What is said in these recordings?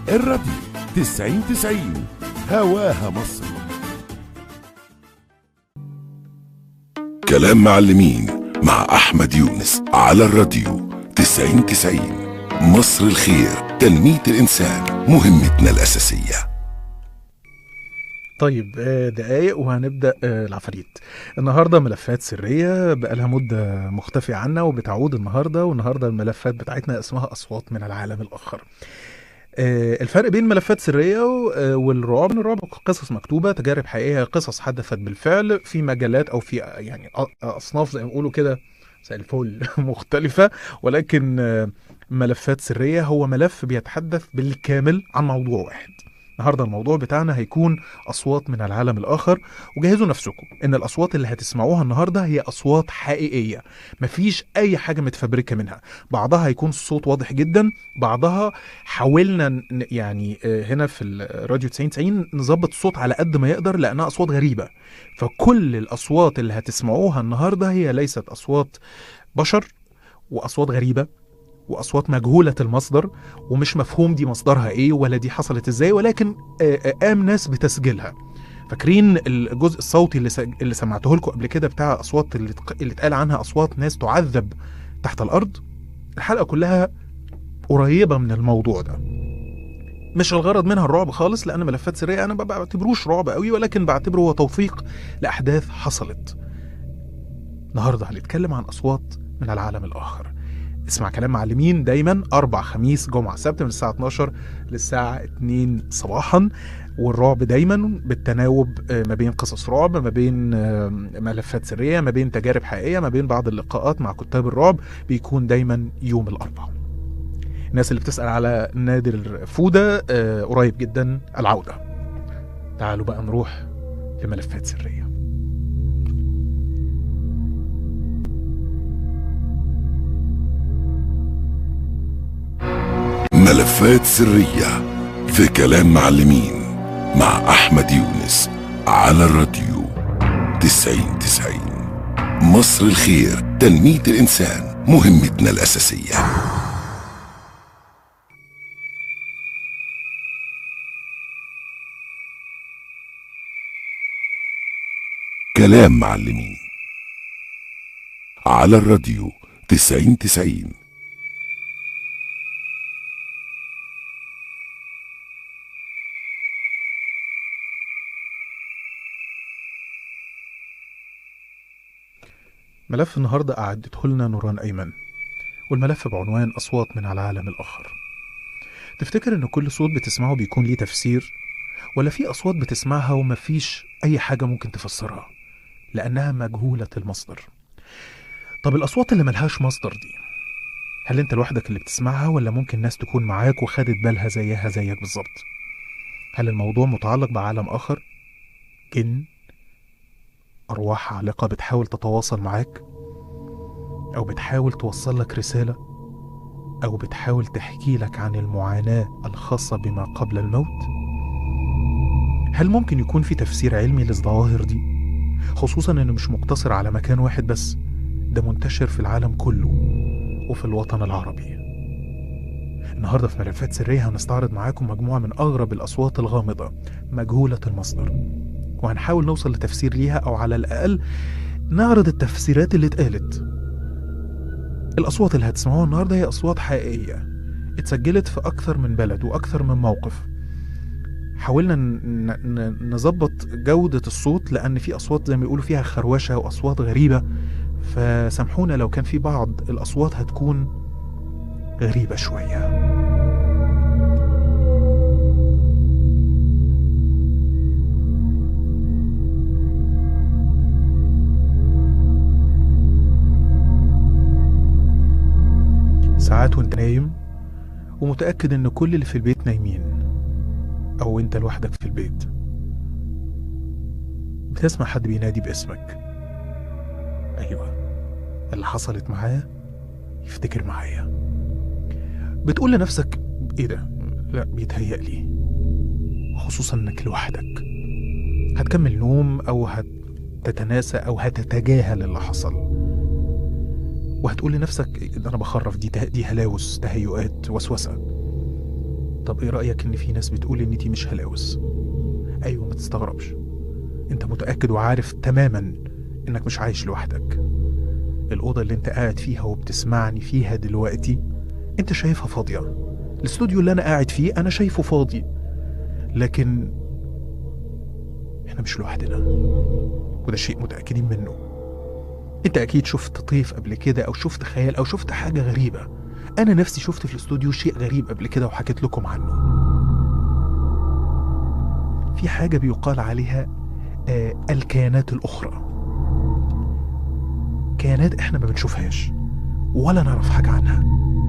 الراديو 90 90 هواها مصر كلام معلمين مع أحمد يونس على الراديو 90 90 مصر الخير تنمية الإنسان مهمتنا الأساسية طيب آه، دقايق وهنبدا آه، العفاريت النهارده ملفات سريه بقالها مده مختفيه عنا وبتعود النهارده والنهارده الملفات بتاعتنا اسمها اصوات من العالم الاخر آه، الفرق بين ملفات سريه و- آه، والرعب إن الرعب قصص مكتوبه تجارب حقيقيه قصص حدثت بالفعل في مجالات او في آه، يعني أ- اصناف زي ما بيقولوا كده زي الفل مختلفه ولكن آه، ملفات سريه هو ملف بيتحدث بالكامل عن موضوع واحد النهارده الموضوع بتاعنا هيكون اصوات من العالم الاخر وجهزوا نفسكم ان الاصوات اللي هتسمعوها النهارده هي اصوات حقيقيه مفيش اي حاجه متفبركه منها بعضها هيكون الصوت واضح جدا بعضها حاولنا ن- يعني آه، هنا في الراديو 90 90 نظبط الصوت على قد ما يقدر لانها اصوات غريبه فكل الاصوات اللي هتسمعوها النهارده هي ليست اصوات بشر واصوات غريبه واصوات مجهوله المصدر ومش مفهوم دي مصدرها ايه ولا دي حصلت ازاي ولكن آه، آه، قام ناس بتسجيلها فاكرين الجزء الصوتي اللي سج... اللي سمعته لكم قبل كده بتاع اصوات اللي اتق- اللي اتقال عنها اصوات ناس تعذب تحت الارض الحلقه كلها قريبه من الموضوع ده مش الغرض منها الرعب خالص لان ملفات سريه انا ما بعتبروش رعب قوي ولكن بعتبره هو توثيق لاحداث حصلت النهارده هنتكلم عن اصوات من العالم الاخر اسمع كلام معلمين دايما اربع خميس جمعه سبت من الساعه 12 للساعه 2 صباحا والرعب دايما بالتناوب آه، ما بين قصص رعب ما بين آه، ملفات سريه ما بين تجارب حقيقيه ما بين بعض اللقاءات مع كتاب الرعب بيكون دايما يوم الاربعاء الناس اللي بتسال على نادر فوده آه، قريب جدا العوده تعالوا بقى نروح لملفات سريه ملفات سرية في كلام معلمين مع أحمد يونس على الراديو 90 90 مصر الخير تنمية الإنسان مهمتنا الأساسية كلام معلمين على الراديو 90 90 ملف النهارده أعدته لنا نوران أيمن والملف بعنوان أصوات من العالم الآخر تفتكر إن كل صوت بتسمعه بيكون ليه تفسير ولا في أصوات بتسمعها ومفيش أي حاجة ممكن تفسرها لأنها مجهولة المصدر طب الأصوات اللي ملهاش مصدر دي هل أنت لوحدك اللي بتسمعها ولا ممكن ناس تكون معاك وخدت بالها زيها زيك بالظبط هل الموضوع متعلق بعالم آخر جن أرواح عالقة بتحاول تتواصل معاك أو بتحاول توصل لك رسالة أو بتحاول تحكي لك عن المعاناة الخاصة بما قبل الموت هل ممكن يكون في تفسير علمي للظواهر دي خصوصا إنه مش مقتصر على مكان واحد بس ده منتشر في العالم كله وفي الوطن العربي النهاردة في ملفات سرية هنستعرض معاكم مجموعة من أغرب الأصوات الغامضة مجهولة المصدر وهنحاول نوصل لتفسير ليها أو على الأقل نعرض التفسيرات اللي اتقالت الأصوات اللي هتسمعوها النهاردة هي أصوات حقيقية اتسجلت في أكثر من بلد وأكثر من موقف حاولنا ن- ن- نظبط جودة الصوت لأن في أصوات زي ما بيقولوا فيها خروشة وأصوات غريبة فسامحونا لو كان في بعض الأصوات هتكون غريبة شوية ساعات وانت نايم ومتأكد ان كل اللي في البيت نايمين او انت لوحدك في البيت بتسمع حد بينادي باسمك ايوه اللي حصلت معاه يفتكر معايا بتقول لنفسك ايه ده لا بيتهيألي وخصوصا انك لوحدك هتكمل نوم او هتتناسى او هتتجاهل اللي حصل وهتقول لنفسك ده انا بخرف دي ته- دي هلاوس تهيؤات وسوسه طب ايه رأيك ان في ناس بتقول ان دي مش هلاوس ايوه ما تستغربش انت متأكد وعارف تماما انك مش عايش لوحدك الأوضة اللي انت قاعد فيها وبتسمعني فيها دلوقتي انت شايفها فاضية الاستوديو اللي انا قاعد فيه انا شايفه فاضي لكن احنا مش لوحدنا وده شيء متأكدين منه انت اكيد شفت طيف قبل كده او شفت خيال او شفت حاجة غريبة انا نفسي شفت في الاستوديو شيء غريب قبل كده وحكيت لكم عنه في حاجة بيقال عليها آه الكيانات الأخرى كيانات احنا ما بنشوفهاش ولا نعرف حاجة عنها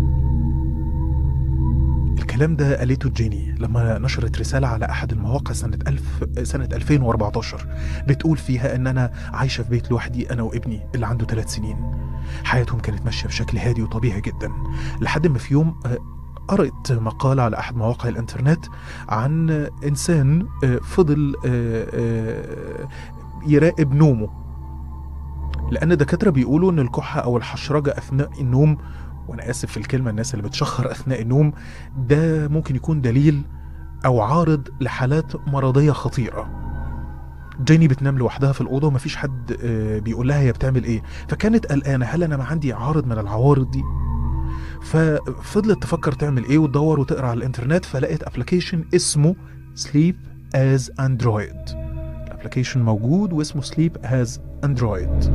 الكلام ده قالته جيني لما نشرت رسالة على أحد المواقع سنة ألف سنة 2014 بتقول فيها إن أنا عايشة في بيت لوحدي أنا وابني اللي عنده ثلاث سنين حياتهم كانت ماشية بشكل هادي وطبيعي جدا لحد ما في يوم آه، قرأت مقالة على أحد مواقع الإنترنت عن إنسان آه، فضل آه، آه، يراقب نومه لأن الدكاترة بيقولوا إن الكحة أو الحشرجة أثناء النوم وأنا آسف في الكلمة الناس اللي بتشخر أثناء النوم ده ممكن يكون دليل أو عارض لحالات مرضية خطيرة جيني بتنام لوحدها في الأوضة ومفيش حد آه، بيقول لها هي بتعمل إيه فكانت قلقانة هل أنا ما عندي عارض من العوارض دي ففضلت تفكر تعمل إيه وتدور وتقرأ على الإنترنت فلقيت أبلكيشن اسمه Sleep as Android الابلكيشن موجود واسمه Sleep as Android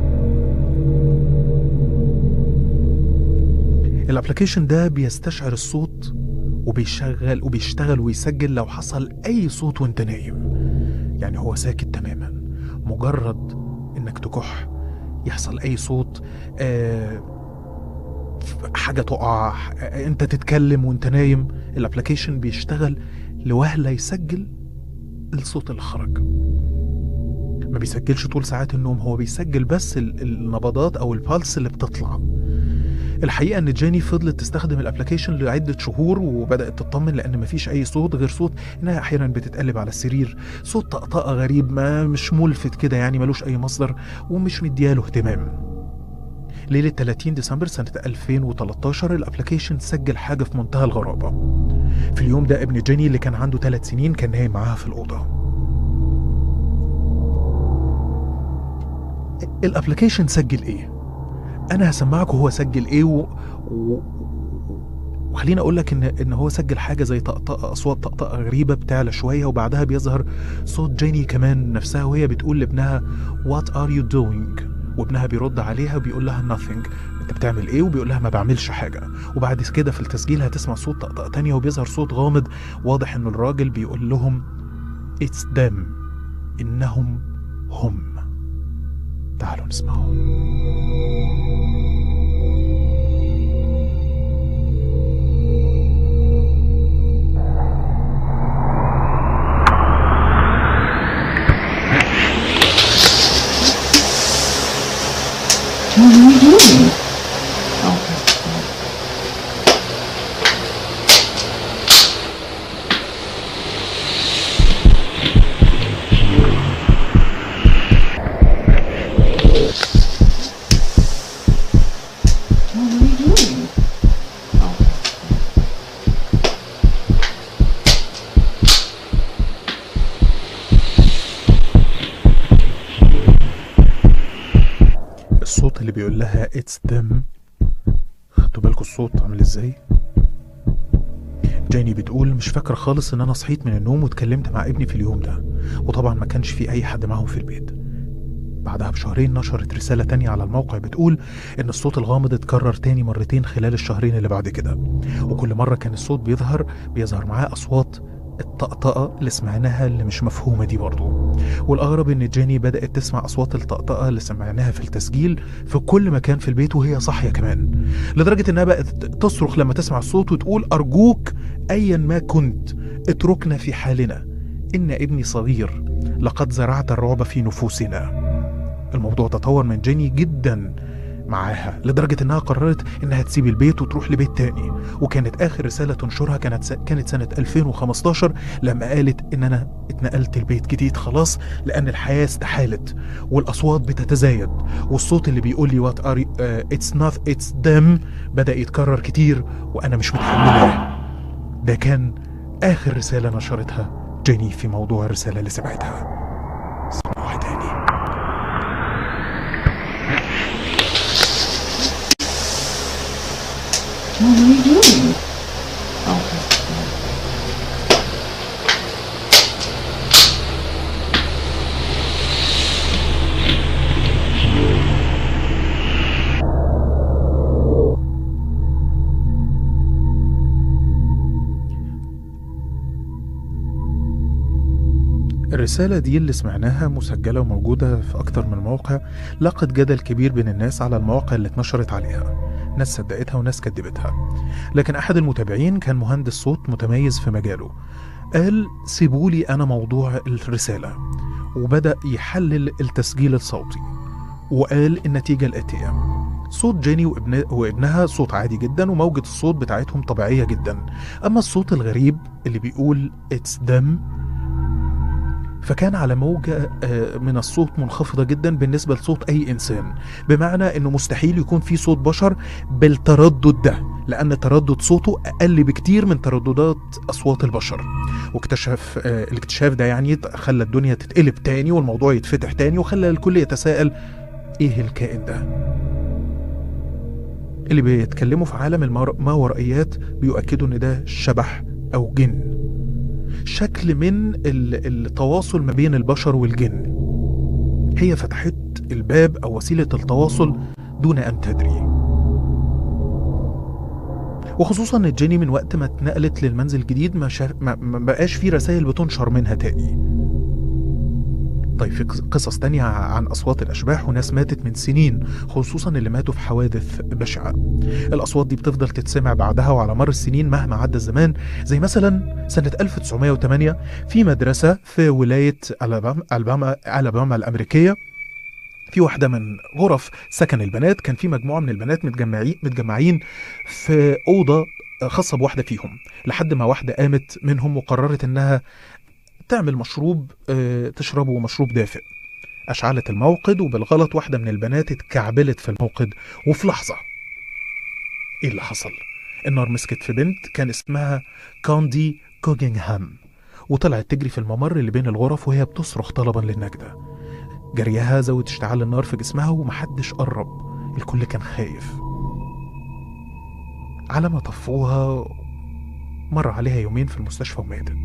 الابلكيشن ده بيستشعر الصوت وبيشغل وبيشتغل ويسجل لو حصل اي صوت وانت نايم يعني هو ساكت تماما مجرد انك تكح يحصل اي صوت آه حاجه تقع آه، انت تتكلم وانت نايم الابلكيشن بيشتغل لوهله يسجل الصوت اللي خرج ما بيسجلش طول ساعات النوم هو بيسجل بس ال- النبضات او البالس اللي بتطلع الحقيقه ان جيني فضلت تستخدم الابلكيشن لعده شهور وبدات تطمن لان مفيش اي صوت غير صوت انها احيانا بتتقلب على السرير صوت طقطقه غريب ما مش ملفت كده يعني ملوش اي مصدر ومش مدياله اهتمام ليلة 30 ديسمبر سنة 2013 الابلكيشن سجل حاجة في منتهى الغرابة في اليوم ده ابن جيني اللي كان عنده 3 سنين كان نايم معاها في الأوضة الابلكيشن سجل ايه انا هسمعك وهو سجل ايه و... و... وخليني اقول لك ان ان هو سجل حاجه زي طقطقه اصوات طقطقه غريبه بتعلى شويه وبعدها بيظهر صوت جيني كمان نفسها وهي بتقول لابنها وات ار يو دوينج وابنها بيرد عليها وبيقول لها nothing انت بتعمل ايه وبيقول لها ما بعملش حاجه وبعد كده في التسجيل هتسمع صوت طقطقه تانية وبيظهر صوت غامض واضح انه الراجل بيقول لهم it's them انهم هم تعالوا نسمعهم What are you doing? Oh. What are you doing? Oh. الصوت اللي بيقول لها اتس them خدتوا بالكم الصوت عامل ازاي جيني بتقول مش فاكرة خالص ان انا صحيت من النوم واتكلمت مع ابني في اليوم ده وطبعا ما كانش في اي حد معاهم في البيت بعدها بشهرين نشرت رسالة تانية على الموقع بتقول إن الصوت الغامض اتكرر تاني مرتين خلال الشهرين اللي بعد كده وكل مرة كان الصوت بيظهر بيظهر معاه أصوات الطقطقة اللي سمعناها اللي مش مفهومة دي برضو والأغرب إن جيني بدأت تسمع أصوات الطقطقة اللي سمعناها في التسجيل في كل مكان في البيت وهي صاحية كمان لدرجة إنها بقت تصرخ لما تسمع الصوت وتقول أرجوك أيا ما كنت اتركنا في حالنا إن ابني صغير لقد زرعت الرعب في نفوسنا الموضوع تطور من جيني جدا معاها لدرجة إنها قررت إنها تسيب البيت وتروح لبيت تاني وكانت آخر رسالة تنشرها كانت س... كانت سنة 2015 لما قالت إن أنا اتنقلت لبيت جديد خلاص لأن الحياة استحالت والأصوات بتتزايد والصوت اللي بيقول لي وات ار اتس نوت اتس them بدأ يتكرر كتير وأنا مش متحملاه ده كان آخر رسالة نشرتها جيني في موضوع الرسالة اللي سمعتها اسمعوها تاني What are you doing? Oh. الرسالة دي اللي سمعناها مسجلة وموجودة في أكتر من موقع لقت جدل كبير بين الناس على المواقع اللي اتنشرت عليها ناس صدقتها وناس كدبتها لكن أحد المتابعين كان مهندس صوت متميز في مجاله قال سيبولي أنا موضوع الرسالة وبدأ يحلل التسجيل الصوتي وقال النتيجة الآتية صوت جيني وابن وابنها صوت عادي جدا وموجة الصوت بتاعتهم طبيعية جدا أما الصوت الغريب اللي بيقول اتس دم فكان على موجة آه، من الصوت منخفضة جدا بالنسبة لصوت أي إنسان بمعنى أنه مستحيل يكون في صوت بشر بالتردد ده لأن تردد صوته أقل بكتير من ترددات أصوات البشر واكتشف آه، الاكتشاف ده يعني خلى الدنيا تتقلب تاني والموضوع يتفتح تاني وخلى الكل يتساءل إيه الكائن ده اللي بيتكلموا في عالم المار- ماورائيات بيؤكدوا ان ده شبح او جن شكل من ال- التواصل ما بين البشر والجن هي فتحت الباب او وسيله التواصل دون ان تدري وخصوصا ان جيني من وقت ما اتنقلت للمنزل الجديد ما, شاف ما, ما بقاش في رسائل بتنشر منها تاني طيب في قص- قصص تانية عن أصوات الأشباح وناس ماتت من سنين خصوصا اللي ماتوا في حوادث بشعة الأصوات دي بتفضل تتسمع بعدها وعلى مر السنين مهما عدى الزمان زي مثلا سنة 1908 في مدرسة في ولاية ألاباما ألاباما, ألاباما الأمريكية في واحدة من غرف سكن البنات كان في مجموعة من البنات متجمعين متجمعين في أوضة خاصة بواحدة فيهم لحد ما واحدة قامت منهم وقررت إنها تعمل مشروب آه، تشربه مشروب دافئ أشعلت الموقد وبالغلط واحدة من البنات اتكعبلت في الموقد وفي لحظة إيه اللي حصل؟ النار مسكت في بنت كان اسمها كاندي كوجينغهام وطلعت تجري في الممر اللي بين الغرف وهي بتصرخ طلبا للنجدة جريها زود اشتعال النار في جسمها ومحدش قرب الكل كان خايف على ما طفوها مر عليها يومين في المستشفى وماتت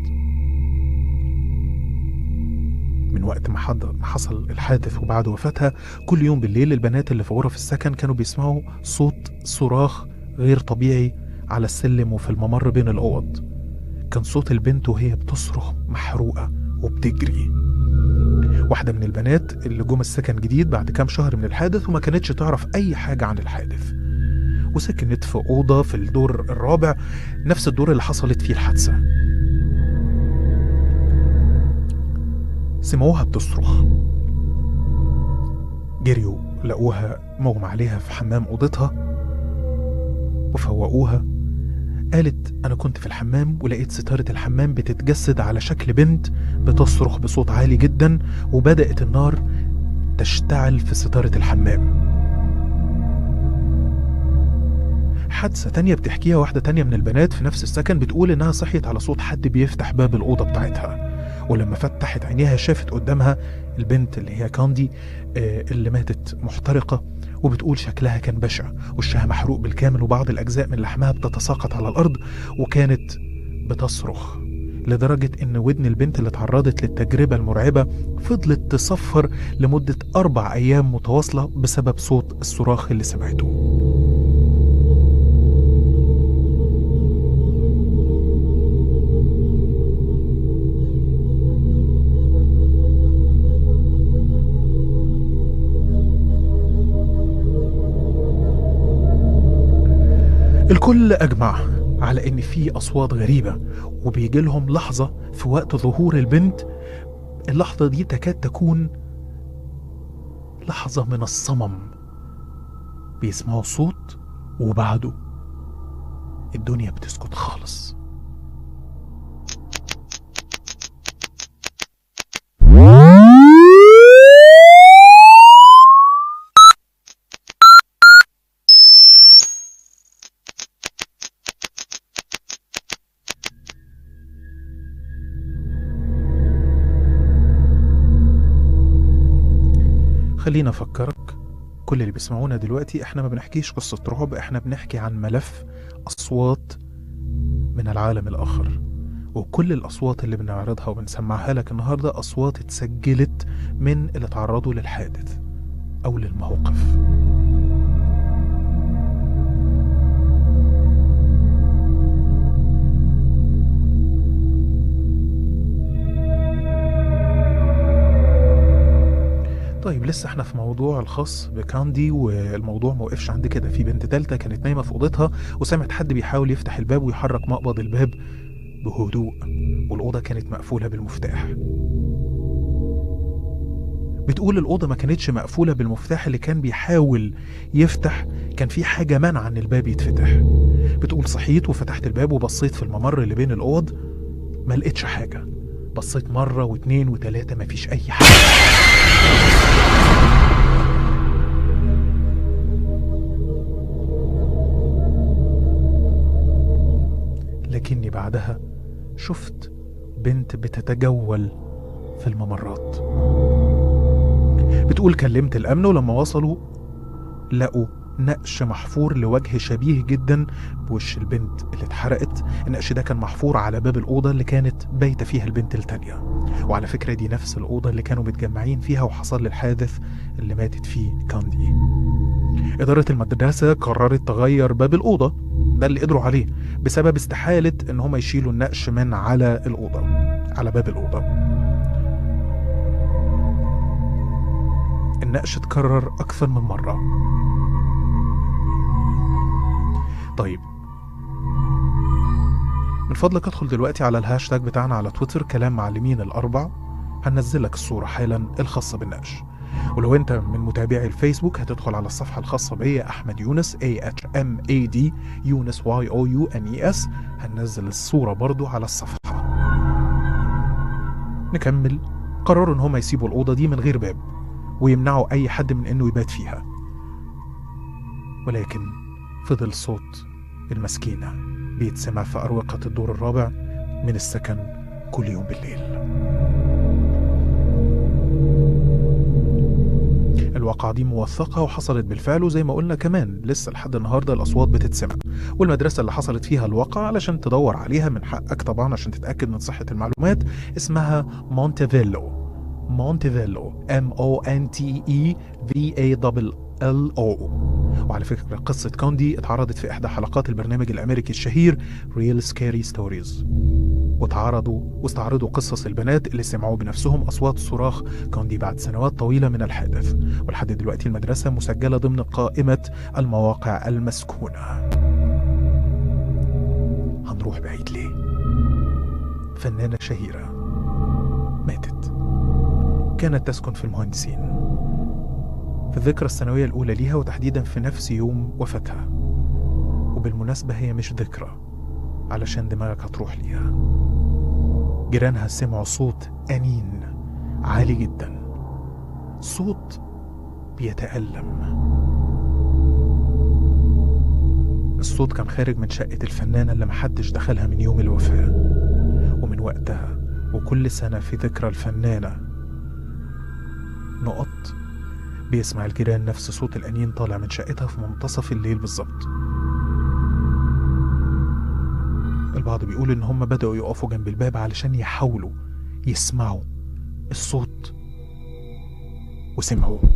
من وقت ما حد- ما حصل الحادث وبعد وفاتها كل يوم بالليل البنات اللي في غرف السكن كانوا بيسمعوا صوت صراخ غير طبيعي على السلم وفي الممر بين الأوض كان صوت البنت وهي بتصرخ محروقة وبتجري واحدة من البنات اللي جم السكن جديد بعد كام شهر من الحادث وما كانتش تعرف أي حاجة عن الحادث وسكنت في أوضة في الدور الرابع نفس الدور اللي حصلت فيه الحادثة سمعوها بتصرخ جريوا لقوها مغمى عليها في حمام أوضتها وفوقوها قالت أنا كنت في الحمام ولقيت ستارة الحمام بتتجسد على شكل بنت بتصرخ بصوت عالي جدا وبدأت النار تشتعل في ستارة الحمام حادثة تانية بتحكيها واحدة تانية من البنات في نفس السكن بتقول إنها صحيت على صوت حد بيفتح باب الأوضة بتاعتها ولما فتحت عينيها شافت قدامها البنت اللي هي كاندي آه، اللي ماتت محترقة وبتقول شكلها كان بشع وشها محروق بالكامل وبعض الأجزاء من لحمها بتتساقط على الأرض وكانت بتصرخ لدرجة إن ودن البنت اللي اتعرضت للتجربة المرعبة فضلت تصفر لمدة أربع أيام متواصلة بسبب صوت الصراخ اللي سمعته الكل أجمع على إن في أصوات غريبة وبيجي لهم لحظة في وقت ظهور البنت اللحظة دي تكاد تكون لحظة من الصمم بيسمعوا صوت وبعده الدنيا بتسكت خالص خلينا افكرك كل اللي بيسمعونا دلوقتي احنا ما بنحكيش قصة رعب احنا بنحكي عن ملف اصوات من العالم الاخر وكل الاصوات اللي بنعرضها وبنسمعها لك النهارده اصوات اتسجلت من اللي تعرضوا للحادث او للموقف طيب لسه احنا في موضوع الخاص بكاندي والموضوع ما وقفش عند كده في بنت تالتة كانت نايمة في اوضتها وسمعت حد بيحاول يفتح الباب ويحرك مقبض الباب بهدوء والأوضة كانت مقفولة بالمفتاح بتقول الأوضة ما كانتش مقفولة بالمفتاح اللي كان بيحاول يفتح كان في حاجة منع ان الباب يتفتح بتقول صحيت وفتحت الباب وبصيت في الممر اللي بين الأوض ما لقيتش حاجة بصيت مرة واتنين وتلاتة مفيش أي حاجة لكني بعدها شفت بنت بتتجول في الممرات بتقول كلمت الأمن ولما وصلوا لقوا نقش محفور لوجه شبيه جدا بوش البنت اللي اتحرقت النقش ده كان محفور على باب الأوضة اللي كانت بايتة فيها البنت التانية وعلى فكرة دي نفس الأوضة اللي كانوا متجمعين فيها وحصل الحادث اللي ماتت فيه كاندي إدارة المدرسة قررت تغير باب الأوضة ده اللي قدروا عليه بسبب استحالة إن هم يشيلوا النقش من على الأوضة على باب الأوضة النقش اتكرر أكثر من مرة طيب من فضلك ادخل دلوقتي على الهاشتاج بتاعنا على تويتر كلام معلمين الأربع هنزل لك الصورة حالا الخاصة بالنقش ولو انت من متابعي الفيسبوك هتدخل على الصفحة الخاصة بيا أحمد يونس A H M A D يونس Y O U N E S هننزل الصورة برضو على الصفحة نكمل قرروا ان هم يسيبوا الأوضة دي من غير باب ويمنعوا أي حد من انه يبات فيها ولكن فضل صوت المسكينة بيتسمع في أروقة الدور الرابع من السكن كل يوم بالليل الواقعة دي موثقة وحصلت بالفعل وزي ما قلنا كمان لسه لحد النهاردة الأصوات بتتسمع والمدرسة اللي حصلت فيها الواقعة علشان تدور عليها من حقك طبعا عشان تتأكد من صحة المعلومات اسمها مونتيفيلو مونتيفيلو M O N T E V A L L O وعلى فكرة قصة كوندي اتعرضت في إحدى حلقات البرنامج الأمريكي الشهير Real Scary Stories وتعرضوا واستعرضوا قصص البنات اللي سمعوا بنفسهم أصوات صراخ كوندي بعد سنوات طويلة من الحادث ولحد دلوقتي المدرسة مسجلة ضمن قائمة المواقع المسكونة هنروح بعيد ليه فنانة شهيرة ماتت كانت تسكن في المهندسين في الذكرى السنوية الأولى ليها وتحديدا في نفس يوم وفاتها وبالمناسبة هي مش ذكرى علشان دماغك هتروح ليها جيرانها سمعوا صوت أنين عالي جدا صوت بيتألم الصوت كان خارج من شقة الفنانة اللي محدش دخلها من يوم الوفاة ومن وقتها وكل سنة في ذكرى الفنانة نقط بيسمع الجيران نفس صوت الأنين طالع من شقتها في منتصف الليل بالظبط البعض بيقول إن هم بدأوا يقفوا جنب الباب علشان يحاولوا يسمعوا الصوت وسمعوه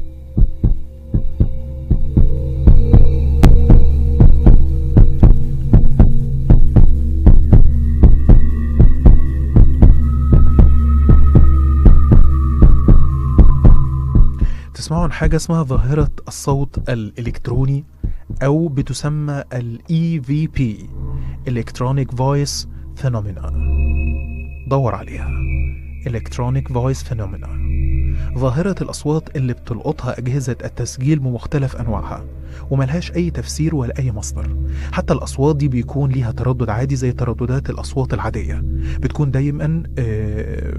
تسمعوا عن حاجة اسمها ظاهرة الصوت الإلكتروني أو بتسمى ال EVP Electronic Voice Phenomena دور عليها Electronic Voice Phenomena ظاهرة الأصوات اللي بتلقطها أجهزة التسجيل بمختلف أنواعها وملهاش أي تفسير ولا أي مصدر حتى الأصوات دي بيكون ليها تردد عادي زي ترددات الأصوات العادية بتكون دايما آه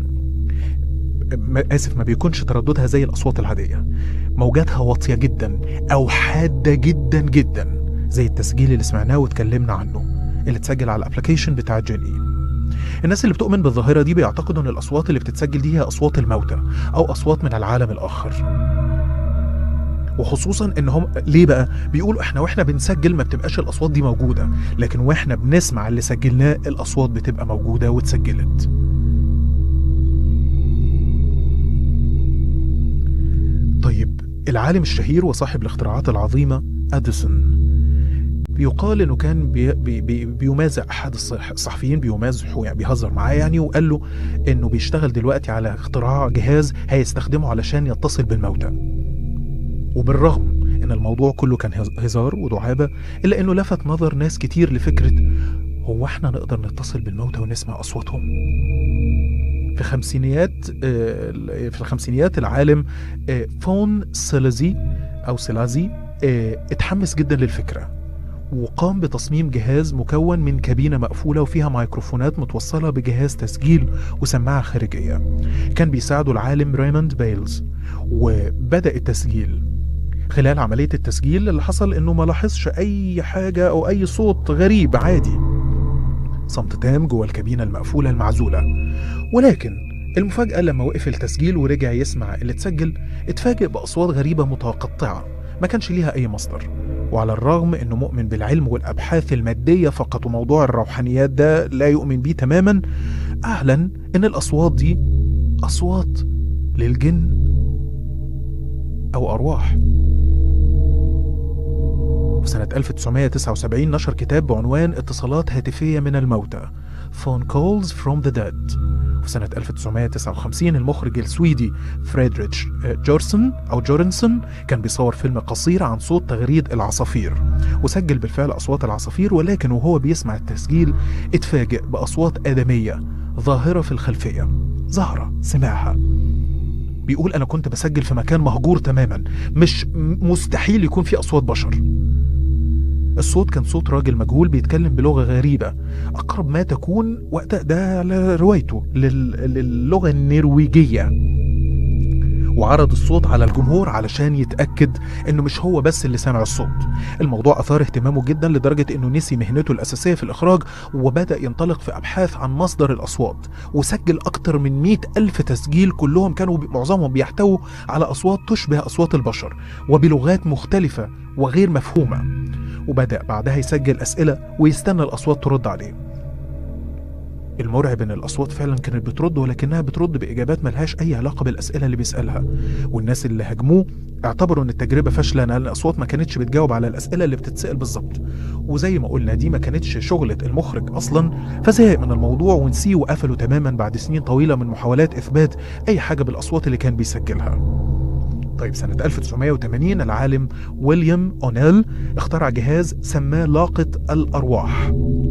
م- آسف ما بيكونش ترددها زي الأصوات العادية موجاتها واطية جدا أو حادة جدا جدا زي التسجيل اللي سمعناه واتكلمنا عنه اللي اتسجل على الابلكيشن بتاع جيني الناس اللي بتؤمن بالظاهرة دي بيعتقدوا ان الأصوات اللي بتتسجل دي هي أصوات الموتى أو أصوات من العالم الآخر وخصوصا ان هم ليه بقى بيقولوا احنا واحنا بنسجل ما بتبقاش الاصوات دي موجوده لكن واحنا بنسمع اللي سجلناه الاصوات بتبقى موجوده واتسجلت طيب العالم الشهير وصاحب الاختراعات العظيمه اديسون بيقال انه كان بي بي بي بيمازح احد الصح- الصحفيين بيمازحه يعني بيهزر معاه يعني وقال له انه بيشتغل دلوقتي على اختراع جهاز هيستخدمه علشان يتصل بالموتى وبالرغم ان الموضوع كله كان هز- هزار ودعابه الا انه لفت نظر ناس كتير لفكره هو احنا نقدر نتصل بالموتى ونسمع اصواتهم في خمسينيات آه، في الخمسينيات العالم آه، فون سيلازي او سيلازي آه، اتحمس جدا للفكره وقام بتصميم جهاز مكون من كابينة مقفولة وفيها ميكروفونات متوصلة بجهاز تسجيل وسماعة خارجية كان بيساعده العالم ريموند بيلز وبدأ التسجيل خلال عملية التسجيل اللي حصل انه ما لاحظش اي حاجة او اي صوت غريب عادي صمت تام جوه الكابينة المقفولة المعزولة ولكن المفاجأة لما وقف التسجيل ورجع يسمع اللي اتسجل اتفاجئ بأصوات غريبة متقطعة ما كانش ليها أي مصدر وعلى الرغم انه مؤمن بالعلم والابحاث الماديه فقط وموضوع الروحانيات ده لا يؤمن بيه تماما اعلن ان الاصوات دي اصوات للجن او ارواح في سنة 1979 نشر كتاب بعنوان اتصالات هاتفية من الموتى Phone Calls from the Dead وفي سنة 1959 المخرج السويدي فريدريتش جورسون أو جورنسون كان بيصور فيلم قصير عن صوت تغريد العصافير وسجل بالفعل أصوات العصافير ولكن وهو بيسمع التسجيل اتفاجئ بأصوات آدمية ظاهرة في الخلفية ظاهرة سمعها بيقول أنا كنت بسجل في مكان مهجور تماما مش م- مستحيل يكون في أصوات بشر الصوت كان صوت راجل مجهول بيتكلم بلغة غريبة أقرب ما تكون وقتها ده على روايته لل... للغة النرويجية وعرض الصوت على الجمهور علشان يتأكد انه مش هو بس اللي سامع الصوت الموضوع أثار اهتمامه جدا لدرجة انه نسي مهنته الأساسية في الإخراج وبدأ ينطلق في أبحاث عن مصدر الأصوات وسجل أكتر من مئة ألف تسجيل كلهم كانوا بي- معظمهم بيحتووا على أصوات تشبه أصوات البشر وبلغات مختلفة وغير مفهومة وبدأ بعدها يسجل أسئلة ويستنى الأصوات ترد عليه المرعب ان الاصوات فعلا كانت بترد ولكنها بترد باجابات ملهاش اي علاقه بالاسئله اللي بيسالها والناس اللي هاجموه اعتبروا ان التجربه فاشله لان الاصوات ما كانتش بتجاوب على الاسئله اللي بتتسال بالظبط وزي ما قلنا دي ما كانتش شغله المخرج اصلا فزهق من الموضوع ونسيه وقفلوا تماما بعد سنين طويله من محاولات اثبات اي حاجه بالاصوات اللي كان بيسجلها طيب سنة 1980 العالم ويليام أونيل اخترع جهاز سماه لاقط الأرواح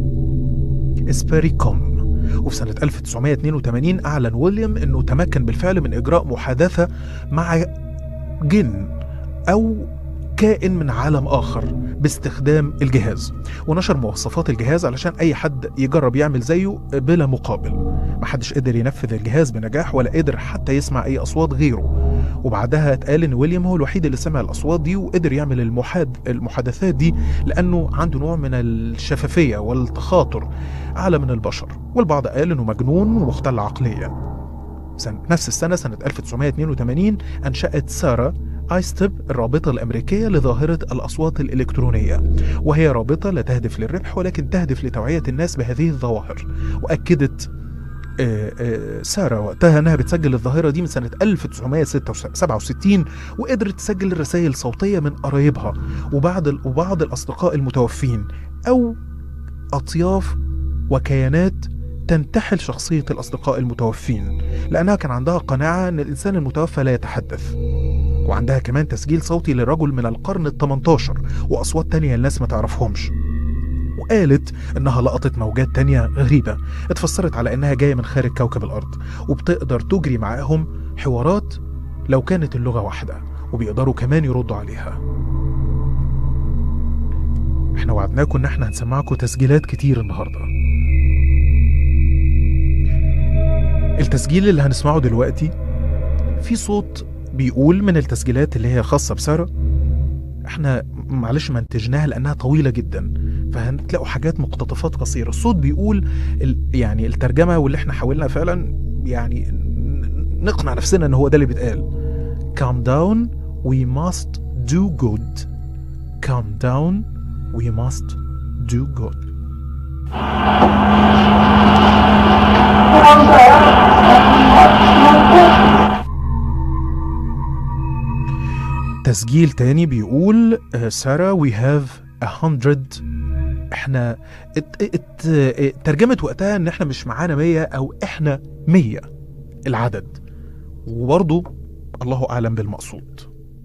اسبيري كوم وفي سنة 1982 أعلن ويليام أنه تمكن بالفعل من إجراء محادثة مع جن أو كائن من عالم آخر باستخدام الجهاز ونشر مواصفات الجهاز علشان أي حد يجرب يعمل زيه بلا مقابل محدش قدر ينفذ الجهاز بنجاح ولا قدر حتى يسمع أي أصوات غيره وبعدها اتقال ان ويليام هو الوحيد اللي سمع الاصوات دي وقدر يعمل المحاد المحادثات دي لانه عنده نوع من الشفافيه والتخاطر اعلى من البشر والبعض قال انه مجنون ومختل عقليا سنة نفس السنة سنة 1982 أنشأت سارة آيستب الرابطة الأمريكية لظاهرة الأصوات الإلكترونية وهي رابطة لا تهدف للربح ولكن تهدف لتوعية الناس بهذه الظواهر وأكدت آه، آه، سارة وقتها انها بتسجل الظاهرة دي من سنة 1967 وقدرت تسجل الرسائل الصوتية من قرايبها وبعض وبعض الأصدقاء المتوفين أو أطياف وكيانات تنتحل شخصية الأصدقاء المتوفين لأنها كان عندها قناعة أن الإنسان المتوفى لا يتحدث وعندها كمان تسجيل صوتي لرجل من القرن ال 18 وأصوات تانية الناس ما تعرفهمش وقالت إنها لقطت موجات تانية غريبة اتفسرت على إنها جاية من خارج كوكب الأرض وبتقدر تجري معاهم حوارات لو كانت اللغة واحدة وبيقدروا كمان يردوا عليها احنا وعدناكم ان احنا هنسمعكم تسجيلات كتير النهارده التسجيل اللي هنسمعه دلوقتي في صوت بيقول من التسجيلات اللي هي خاصة بسارة احنا معلش منتجناها لانها طويلة جدا فهتلاقوا حاجات مقتطفات قصيرة الصوت بيقول ال- يعني الترجمة واللي احنا حاولنا فعلا يعني ن- نقنع نفسنا ان هو ده اللي بيتقال calm down we must do good calm down we must do good تسجيل تاني بيقول آه، سارة we have a hundred احنا ات ات ات ترجمة وقتها ان احنا مش معانا مية او احنا مية العدد وبرضه الله اعلم بالمقصود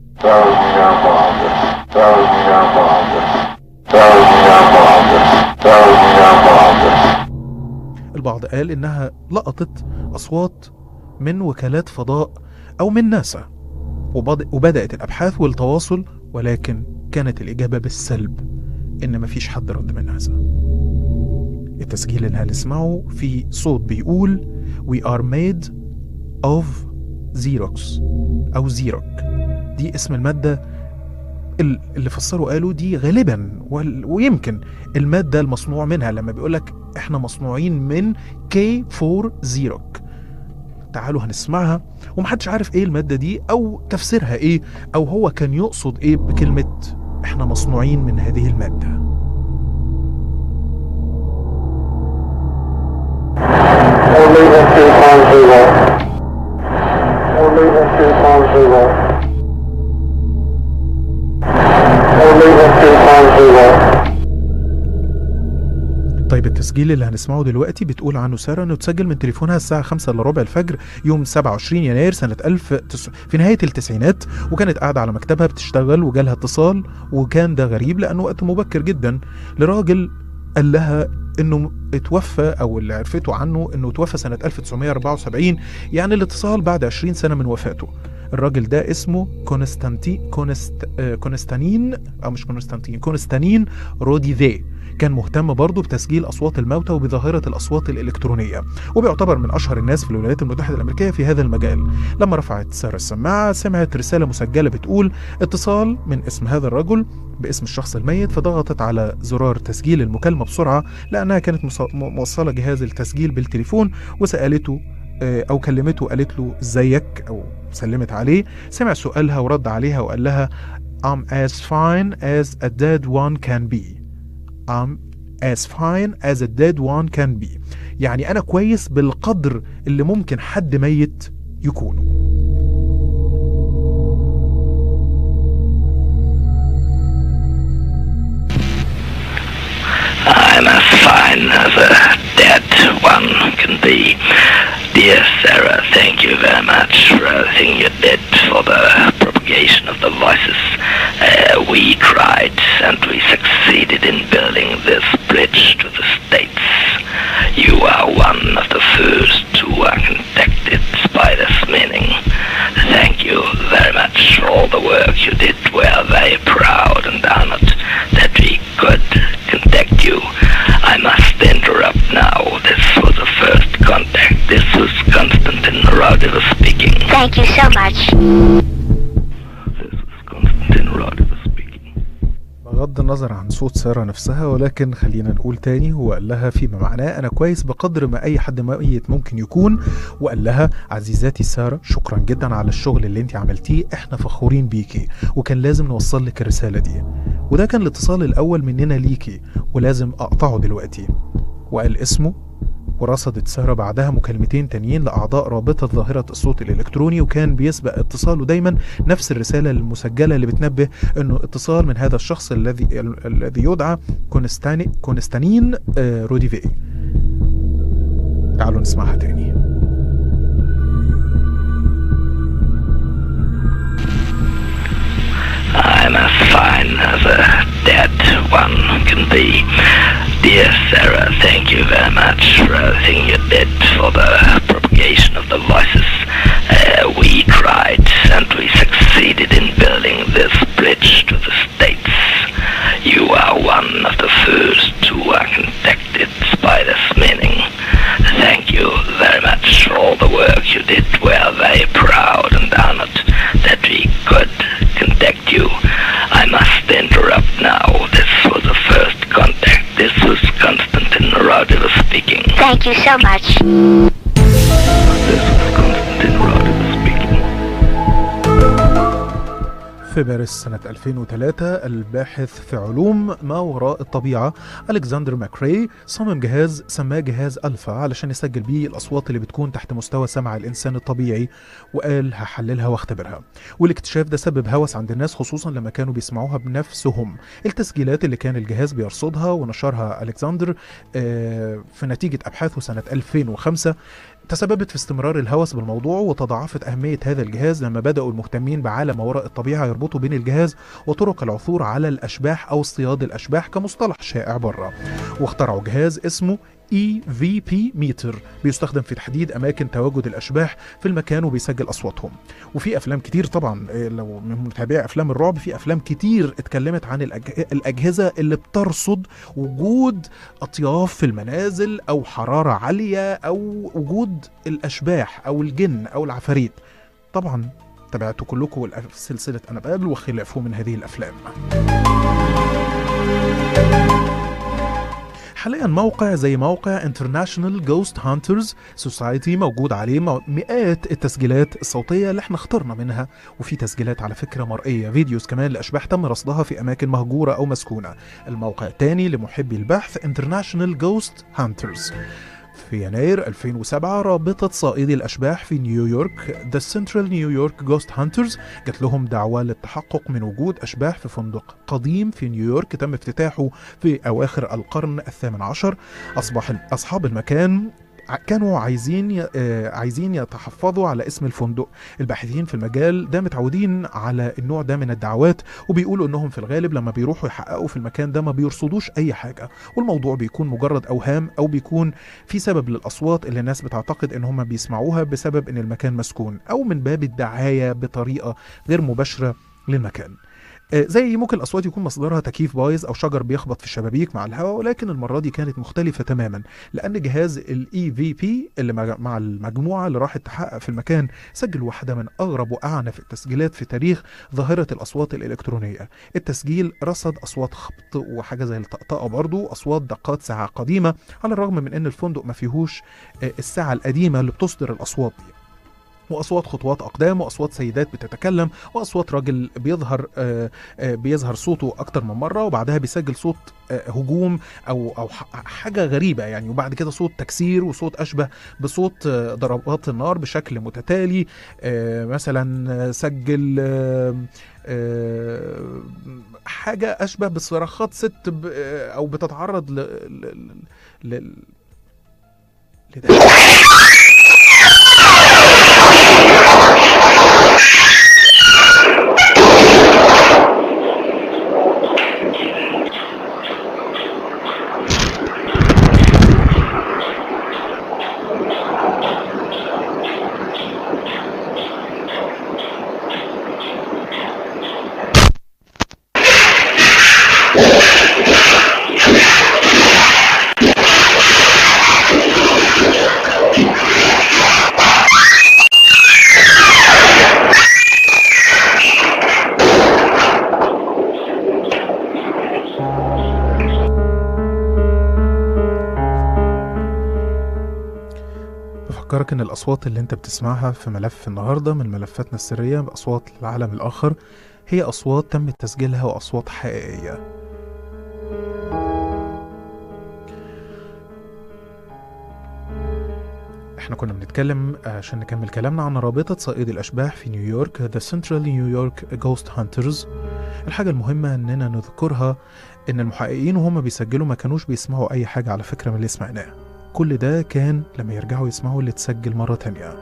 البعض قال انها لقطت اصوات من وكالات فضاء او من ناسا وبد- وبدات الابحاث والتواصل ولكن كانت الاجابه بالسلب ان مفيش حد رد من ناسا التسجيل اللي هنسمعه في صوت بيقول We are made of Xerox أو زيروك دي اسم المادة ال- اللي فسروا قالوا دي غالبا وال- ويمكن المادة المصنوع منها لما بيقولك احنا مصنوعين من K4 زيروك تعالوا هنسمعها ومحدش عارف ايه المادة دي او تفسيرها ايه او هو كان يقصد ايه بكلمة احنا مصنوعين من هذه المادة Only entry upon zero. Only entry upon zero. Only entry upon zero. طيب التسجيل اللي هنسمعه دلوقتي بتقول عنه سارة انه اتسجل من تليفونها الساعة 5 الا ربع الفجر يوم 27 يناير سنة 1000 تس... في نهاية التسعينات وكانت قاعدة على مكتبها بتشتغل وجالها اتصال وكان ده غريب لأنه وقت مبكر جدا لراجل قال لها انه اتوفى او اللي عرفته عنه انه توفى سنة 1974 يعني الاتصال بعد 20 سنة من وفاته الراجل ده اسمه كونستانتي كونست... آه، كونستانين او مش كونستانتين كونستانين روديذي كان مهتم برضه بتسجيل أصوات الموتى وبظاهرة الأصوات الإلكترونية وبيعتبر من أشهر الناس في الولايات المتحدة الأمريكية في هذا المجال لما رفعت سارة السماعة سمعت رسالة مسجلة بتقول اتصال من اسم هذا الرجل باسم الشخص الميت فضغطت على زرار تسجيل المكالمة بسرعة لأنها كانت مص- م- موصلة جهاز التسجيل بالتليفون وسألته آه، أو كلمته قالت له ازيك أو سلمت عليه سمع سؤالها ورد عليها وقال لها I'm as fine as a dead one can be I'm as fine as a dead one can be يعني أنا كويس بالقدر اللي ممكن حد ميت يكونه I'm as fine as a dead one can be. Dear Sarah, thank you very much for everything you did for the propagation of the voices. Uh, we tried and we succeeded in building this bridge to the States. You are one of the first who are contacted by this meaning. Thank you very much for all the work you did. We are very proud and honored that we could contact you. I must interrupt now. This was the first contact. This was Konstantin Raudiva speaking. Thank you so much. This was Konstantin Raudiva speaking. بغض النظر عن صوت سارة نفسها ولكن خلينا نقول تاني هو قال لها فيما معناه أنا كويس بقدر ما أي حد ميت ممكن يكون وقال لها عزيزاتي سارة شكرا جدا على الشغل اللي انت عملتيه احنا فخورين بيكي وكان لازم نوصل لك الرسالة دي وده كان الاتصال الأول مننا ليكي ولازم أقطعه دلوقتي وقال اسمه ورصدت سارة بعدها مكالمتين تانيين لأعضاء رابطة ظاهرة الصوت الإلكتروني وكان بيسبق اتصاله دايما نفس الرسالة المسجلة اللي بتنبه أنه اتصال من هذا الشخص الذي ال- الذي يدعى كونستاني كونستانين آه، روديفي تعالوا نسمعها تاني I'm as fine as a dead one can be. Dear Sarah, thank you very much for everything you did for the propagation of the voices. Uh, we tried and we succeeded in building this bridge to the States. You are one of the first who are contacted by this meaning. Thank you very much for all the work you did. We are very proud and honored that we could contact you. I must interrupt now. This was the first contact. This was Konstantin Raudiva speaking. Thank you so much. This was Konstantin Raudiva speaking. في في مارس سنة 2003 الباحث في علوم ما وراء الطبيعة ألكسندر ماكري صمم جهاز سماه جهاز ألفا علشان يسجل بيه الأصوات اللي بتكون تحت مستوى سمع الإنسان الطبيعي وقال هحللها واختبرها والاكتشاف ده سبب هوس عند الناس خصوصا لما كانوا بيسمعوها بنفسهم التسجيلات اللي كان الجهاز بيرصدها ونشرها ألكسندر آه، في نتيجة أبحاثه سنة 2005 تسببت في استمرار الهوس بالموضوع وتضاعفت أهمية هذا الجهاز لما بدأوا المهتمين بعالم ما وراء الطبيعة يربطوا بين الجهاز وطرق العثور على الأشباح أو اصطياد الأشباح كمصطلح شائع بره واخترعوا جهاز اسمه EVP ميتر بيستخدم في تحديد أماكن تواجد الأشباح في المكان وبيسجل أصواتهم وفي أفلام كتير طبعا إيه، لو من متابعي أفلام الرعب في أفلام كتير اتكلمت عن الأج... الأجهزة اللي بترصد وجود أطياف في المنازل أو حرارة عالية أو وجود الأشباح أو الجن أو العفاريت طبعا تابعتوا كلكم الأف- سلسلة أنابيل وخلافه من هذه الأفلام حاليا موقع زي موقع International Ghost Hunters Society موجود عليه مو- مئات التسجيلات الصوتية اللي احنا اخترنا منها وفي تسجيلات على فكرة مرئية فيديوز كمان لأشباح تم رصدها في أماكن مهجورة أو مسكونة الموقع الثاني لمحبي البحث International Ghost Hunters في يناير 2007 رابطة صائدي الأشباح في نيويورك The Central New York Ghost Hunters جات لهم دعوة للتحقق من وجود أشباح في فندق قديم في نيويورك تم افتتاحه في أواخر القرن الثامن عشر أصبح أصحاب المكان ع- كانوا عايزين ي- آه، عايزين يتحفظوا على اسم الفندق الباحثين في المجال ده متعودين على النوع ده من الدعوات وبيقولوا انهم في الغالب لما بيروحوا يحققوا في المكان ده ما بيرصدوش اي حاجه والموضوع بيكون مجرد اوهام او بيكون في سبب للاصوات اللي الناس بتعتقد ان هم بيسمعوها بسبب ان المكان مسكون او من باب الدعايه بطريقه غير مباشره للمكان آه، زي ممكن الاصوات يكون مصدرها تكييف بايظ او شجر بيخبط في الشبابيك مع الهواء ولكن المره دي كانت مختلفه تماما لان جهاز الاي في بي اللي مع- مع المجموعه اللي راحت تحقق في المكان سجل واحده من اغرب واعنف التسجيلات في تاريخ ظاهره الاصوات الالكترونيه التسجيل رصد اصوات خبط وحاجه زي الطقطقه برضو اصوات دقات ساعه قديمه على الرغم من ان الفندق ما فيهوش آه، الساعه القديمه اللي بتصدر الاصوات دي واصوات خطوات اقدام واصوات سيدات بتتكلم واصوات راجل بيظهر آه، آه، بيظهر صوته اكتر من مره وبعدها بيسجل صوت آه، هجوم او او ح- حاجه غريبه يعني وبعد كده صوت تكسير وصوت اشبه بصوت آه، ضربات النار بشكل متتالي آه، مثلا آه، سجل آه، آه، حاجه اشبه بصراخات ست ب- آه، او بتتعرض ل, ل... ل... ل... لده. بفكرك ان الاصوات اللي انت بتسمعها في ملف النهارده من ملفاتنا السريه باصوات العالم الاخر هي اصوات تم تسجيلها واصوات حقيقيه احنا كنا بنتكلم عشان نكمل كلامنا عن رابطة صائدي الأشباح في نيويورك The Central New York Ghost Hunters الحاجة المهمة إننا نذكرها إن المحققين وهم بيسجلوا ما كانوش بيسمعوا أي حاجة على فكرة من اللي سمعناه كل ده كان لما يرجعوا يسمعوا اللي اتسجل مرة تانية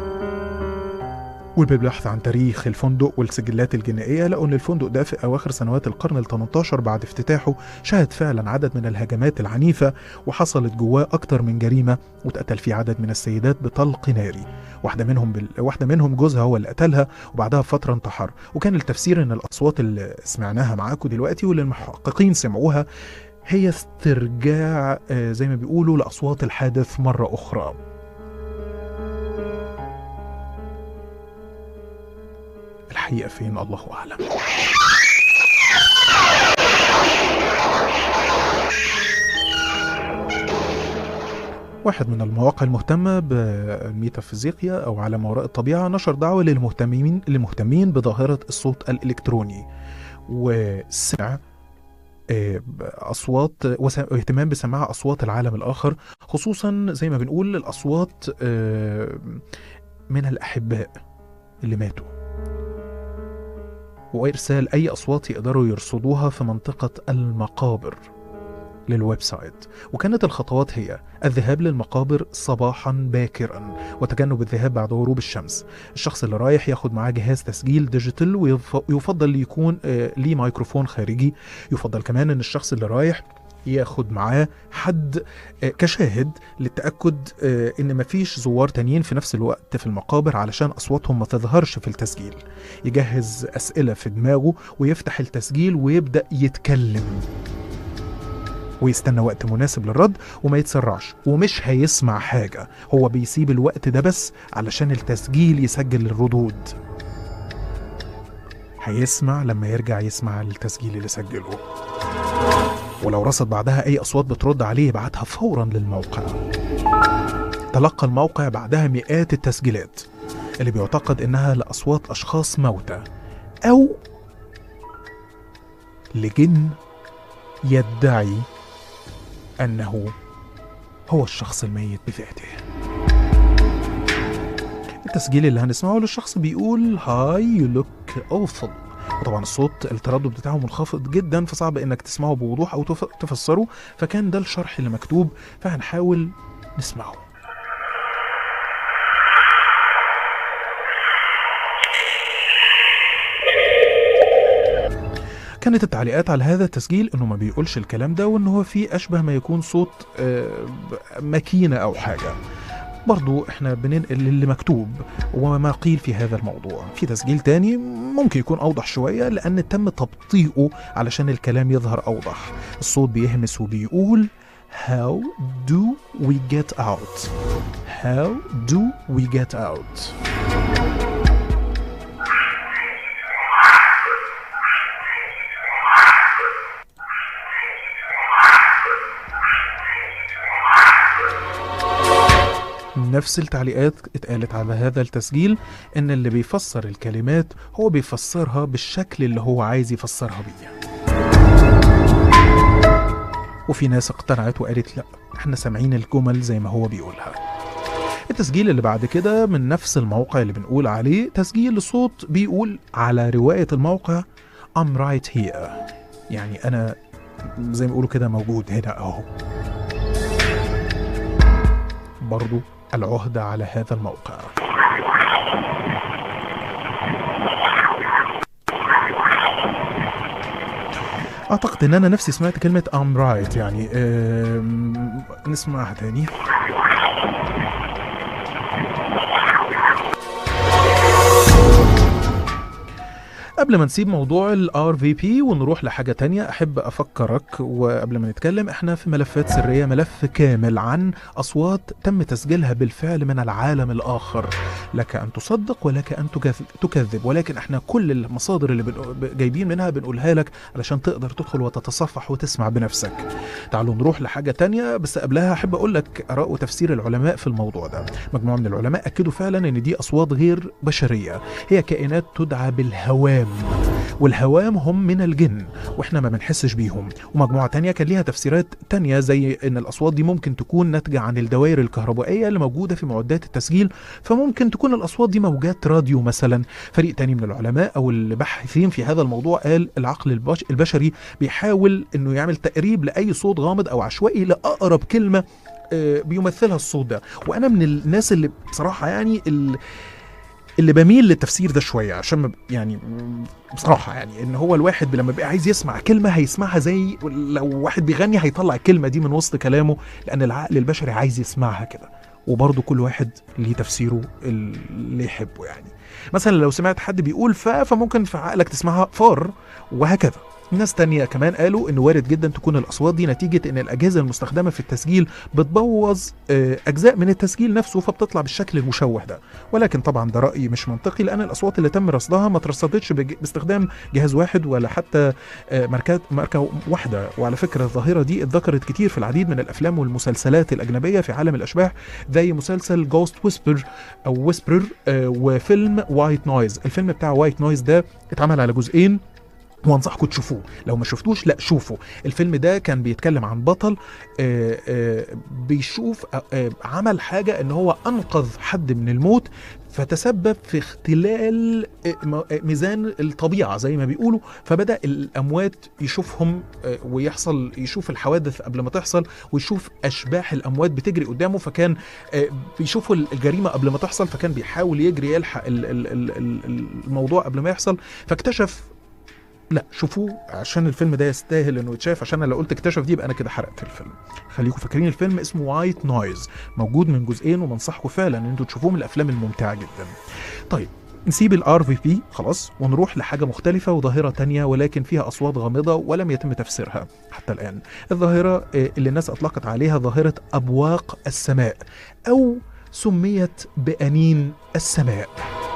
وبالبحث عن تاريخ الفندق والسجلات الجنائية لقوا إن الفندق ده في أواخر سنوات القرن ال 18 بعد افتتاحه شهد فعلا عدد من الهجمات العنيفة وحصلت جواه أكتر من جريمة واتقتل فيه عدد من السيدات بطلق ناري واحدة منهم بال... واحدة منهم جوزها هو اللي قتلها وبعدها بفترة انتحر وكان التفسير إن الأصوات اللي سمعناها معاكم دلوقتي واللي المحققين سمعوها هي استرجاع آه، زي ما بيقولوا لأصوات الحادث مرة أخرى الحقيقة فين الله أعلم واحد من المواقع المهتمة بالميتافيزيقيا أو على ما وراء الطبيعة نشر دعوة للمهتمين للمهتمين بظاهرة الصوت الإلكتروني وسمع آه، أصوات وس- واهتمام بسماع أصوات العالم الآخر خصوصا زي ما بنقول الأصوات آه، من الأحباء اللي ماتوا وإرسال أي أصوات يقدروا يرصدوها في منطقة المقابر للويب سايت وكانت الخطوات هي الذهاب للمقابر صباحا باكرا وتجنب الذهاب بعد غروب الشمس الشخص اللي رايح ياخد معاه جهاز تسجيل ديجيتال ويف- ويفضل يكون آه، ليه ميكروفون خارجي يفضل كمان ان الشخص اللي رايح ياخد معاه حد آه، كشاهد للتأكد آه، إن مفيش زوار تانيين في نفس الوقت في المقابر علشان أصواتهم ما تظهرش في التسجيل يجهز أسئلة في دماغه ويفتح التسجيل ويبدأ يتكلم ويستنى وقت مناسب للرد وما يتسرعش ومش هيسمع حاجة هو بيسيب الوقت ده بس علشان التسجيل يسجل الردود هيسمع لما يرجع يسمع التسجيل اللي سجله ولو رصد بعدها أي أصوات بترد عليه يبعتها فورا للموقع تلقى الموقع بعدها مئات التسجيلات اللي بيعتقد إنها لأصوات أشخاص موتى أو لجن يدعي أنه هو الشخص الميت بذاته التسجيل اللي هنسمعه للشخص بيقول هاي يو لوك اوفل وطبعا الصوت التردد بتاعه منخفض جدا فصعب انك تسمعه بوضوح او تف- تفسره فكان ده الشرح اللي مكتوب فهنحاول نسمعه كانت التعليقات على هذا التسجيل انه ما بيقولش الكلام ده وان هو فيه اشبه ما يكون صوت آه، ماكينه او حاجه برضو احنا بننقل اللي مكتوب وما قيل في هذا الموضوع في تسجيل تاني ممكن يكون اوضح شويه لان تم تبطيئه علشان الكلام يظهر اوضح الصوت بيهمس وبيقول How do we get out? How do we get out? نفس التعليقات اتقالت على هذا التسجيل ان اللي بيفسر الكلمات هو بيفسرها بالشكل اللي هو عايز يفسرها بيه وفي ناس اقتنعت وقالت لا احنا سامعين الجمل زي ما هو بيقولها التسجيل اللي بعد كده من نفس الموقع اللي بنقول عليه تسجيل صوت بيقول على رواية الموقع I'm right here يعني أنا زي ما بيقولوا كده موجود هنا أهو برضو العهدة على هذا الموقع اعتقد ان انا نفسي سمعت كلمة I'm right يعني أم، نسمعها تاني قبل ما نسيب موضوع ال RVP ونروح لحاجة تانية أحب أفكرك وقبل ما نتكلم إحنا في ملفات سرية ملف كامل عن أصوات تم تسجيلها بالفعل من العالم الآخر لك أن تصدق ولك أن تكذ- تكذب ولكن إحنا كل المصادر اللي بنق- جايبين منها بنقولها لك علشان تقدر تدخل وتتصفح وتسمع بنفسك تعالوا نروح لحاجة تانية بس قبلها أحب أقول لك آراء وتفسير العلماء في الموضوع ده مجموعة من العلماء أكدوا فعلا إن دي أصوات غير بشرية هي كائنات تدعى بالهوام والهوام هم من الجن واحنا ما بنحسش بيهم ومجموعة تانية كان ليها تفسيرات تانية زي ان الاصوات دي ممكن تكون ناتجة عن الدوائر الكهربائية اللي موجودة في معدات التسجيل فممكن تكون الاصوات دي موجات راديو مثلا فريق تاني من العلماء او الباحثين في هذا الموضوع قال العقل البش البشري بيحاول انه يعمل تقريب لاي صوت غامض او عشوائي لاقرب كلمة آه، بيمثلها الصوت ده وانا من الناس اللي بصراحة يعني ال- اللي بميل للتفسير ده شويه عشان ما ب- يعني بصراحه يعني ان هو الواحد لما بيبقى عايز يسمع كلمه هيسمعها زي لو واحد بيغني هيطلع الكلمه دي من وسط كلامه لان العقل البشري عايز يسمعها كده وبرضه كل واحد ليه تفسيره اللي يحبه يعني مثلا لو سمعت حد بيقول فا فممكن في عقلك تسمعها فار وهكذا ناس تانية كمان قالوا ان وارد جدا تكون الاصوات دي نتيجة ان الاجهزة المستخدمة في التسجيل بتبوظ آه، اجزاء من التسجيل نفسه فبتطلع بالشكل المشوه ده ولكن طبعا ده راي مش منطقي لان الاصوات اللي تم رصدها ما ترصدتش بج- باستخدام جهاز واحد ولا حتى آه، ماركات ماركه واحده وعلى فكره الظاهره دي اتذكرت كتير في العديد من الافلام والمسلسلات الاجنبيه في عالم الاشباح زي مسلسل جوست ويسبر او ويسبرر وفيلم وايت نويز الفيلم بتاع وايت نويز ده اتعمل على جزئين وانصحكم تشوفوه لو ما شفتوش لا شوفوا الفيلم ده كان بيتكلم عن بطل آه، آه، بيشوف آه، آه، عمل حاجة ان هو انقذ حد من الموت فتسبب في اختلال آه، م- آه، ميزان الطبيعة زي ما بيقولوا فبدأ الأموات يشوفهم آه، ويحصل يشوف الحوادث قبل ما تحصل ويشوف أشباح الأموات بتجري قدامه فكان آه، بيشوفوا الجريمة قبل ما تحصل فكان بيحاول يجري يلحق ال- ال- ال- ال- الموضوع قبل ما يحصل فاكتشف لا شوفوه عشان الفيلم ده يستاهل انه يتشاف عشان انا لو قلت اكتشف دي يبقى انا كده حرقت الفيلم خليكم فاكرين الفيلم اسمه وايت نويز موجود من جزئين وبنصحكم فعلا ان انتوا تشوفوه من الافلام الممتعه جدا طيب نسيب الار في بي خلاص ونروح لحاجه مختلفه وظاهره تانية ولكن فيها اصوات غامضه ولم يتم تفسيرها حتى الان الظاهره آه، اللي الناس اطلقت عليها ظاهره ابواق السماء او سميت بانين السماء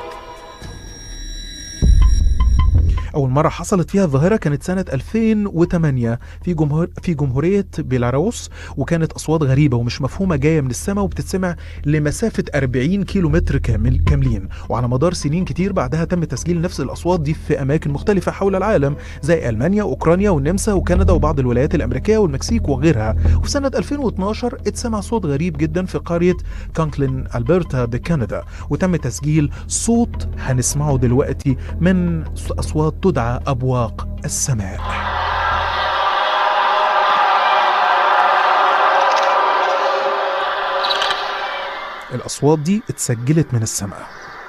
أول مرة حصلت فيها الظاهرة كانت سنة 2008 في جمهور في جمهورية بيلاروس وكانت أصوات غريبة ومش مفهومة جاية من السماء وبتتسمع لمسافة 40 كيلو متر كامل كاملين وعلى مدار سنين كتير بعدها تم تسجيل نفس الأصوات دي في أماكن مختلفة حول العالم زي ألمانيا وأوكرانيا والنمسا وكندا وبعض الولايات الأمريكية والمكسيك وغيرها وفي سنة 2012 اتسمع صوت غريب جدا في قرية كونكلين ألبرتا بكندا وتم تسجيل صوت هنسمعه دلوقتي من أصوات تدعى أبواق السماء الأصوات دي اتسجلت من السماء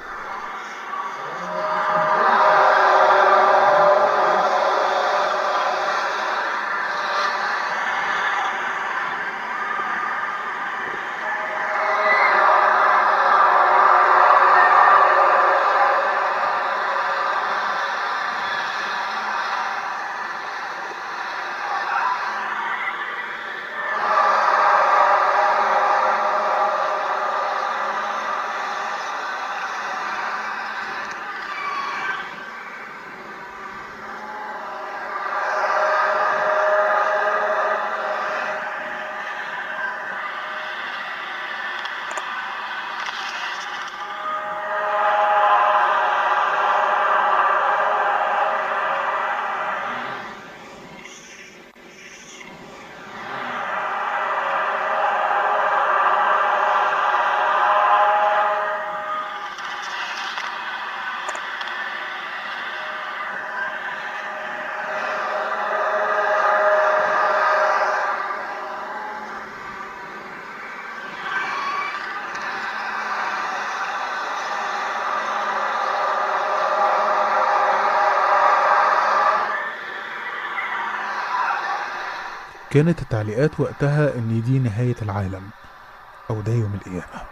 كانت التعليقات وقتها ان دي نهاية العالم او ده يوم القيامة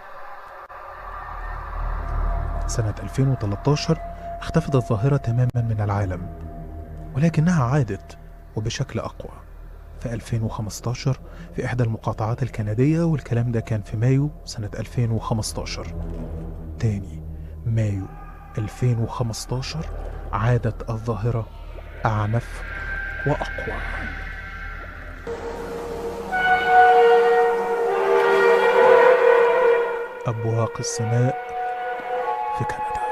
سنة 2013 اختفت الظاهرة تماما من العالم ولكنها عادت وبشكل أقوى في 2015 في إحدى المقاطعات الكندية والكلام ده كان في مايو سنة 2015 تاني مايو 2015 عادت الظاهرة أعنف وأقوى أبواق السماء في كندا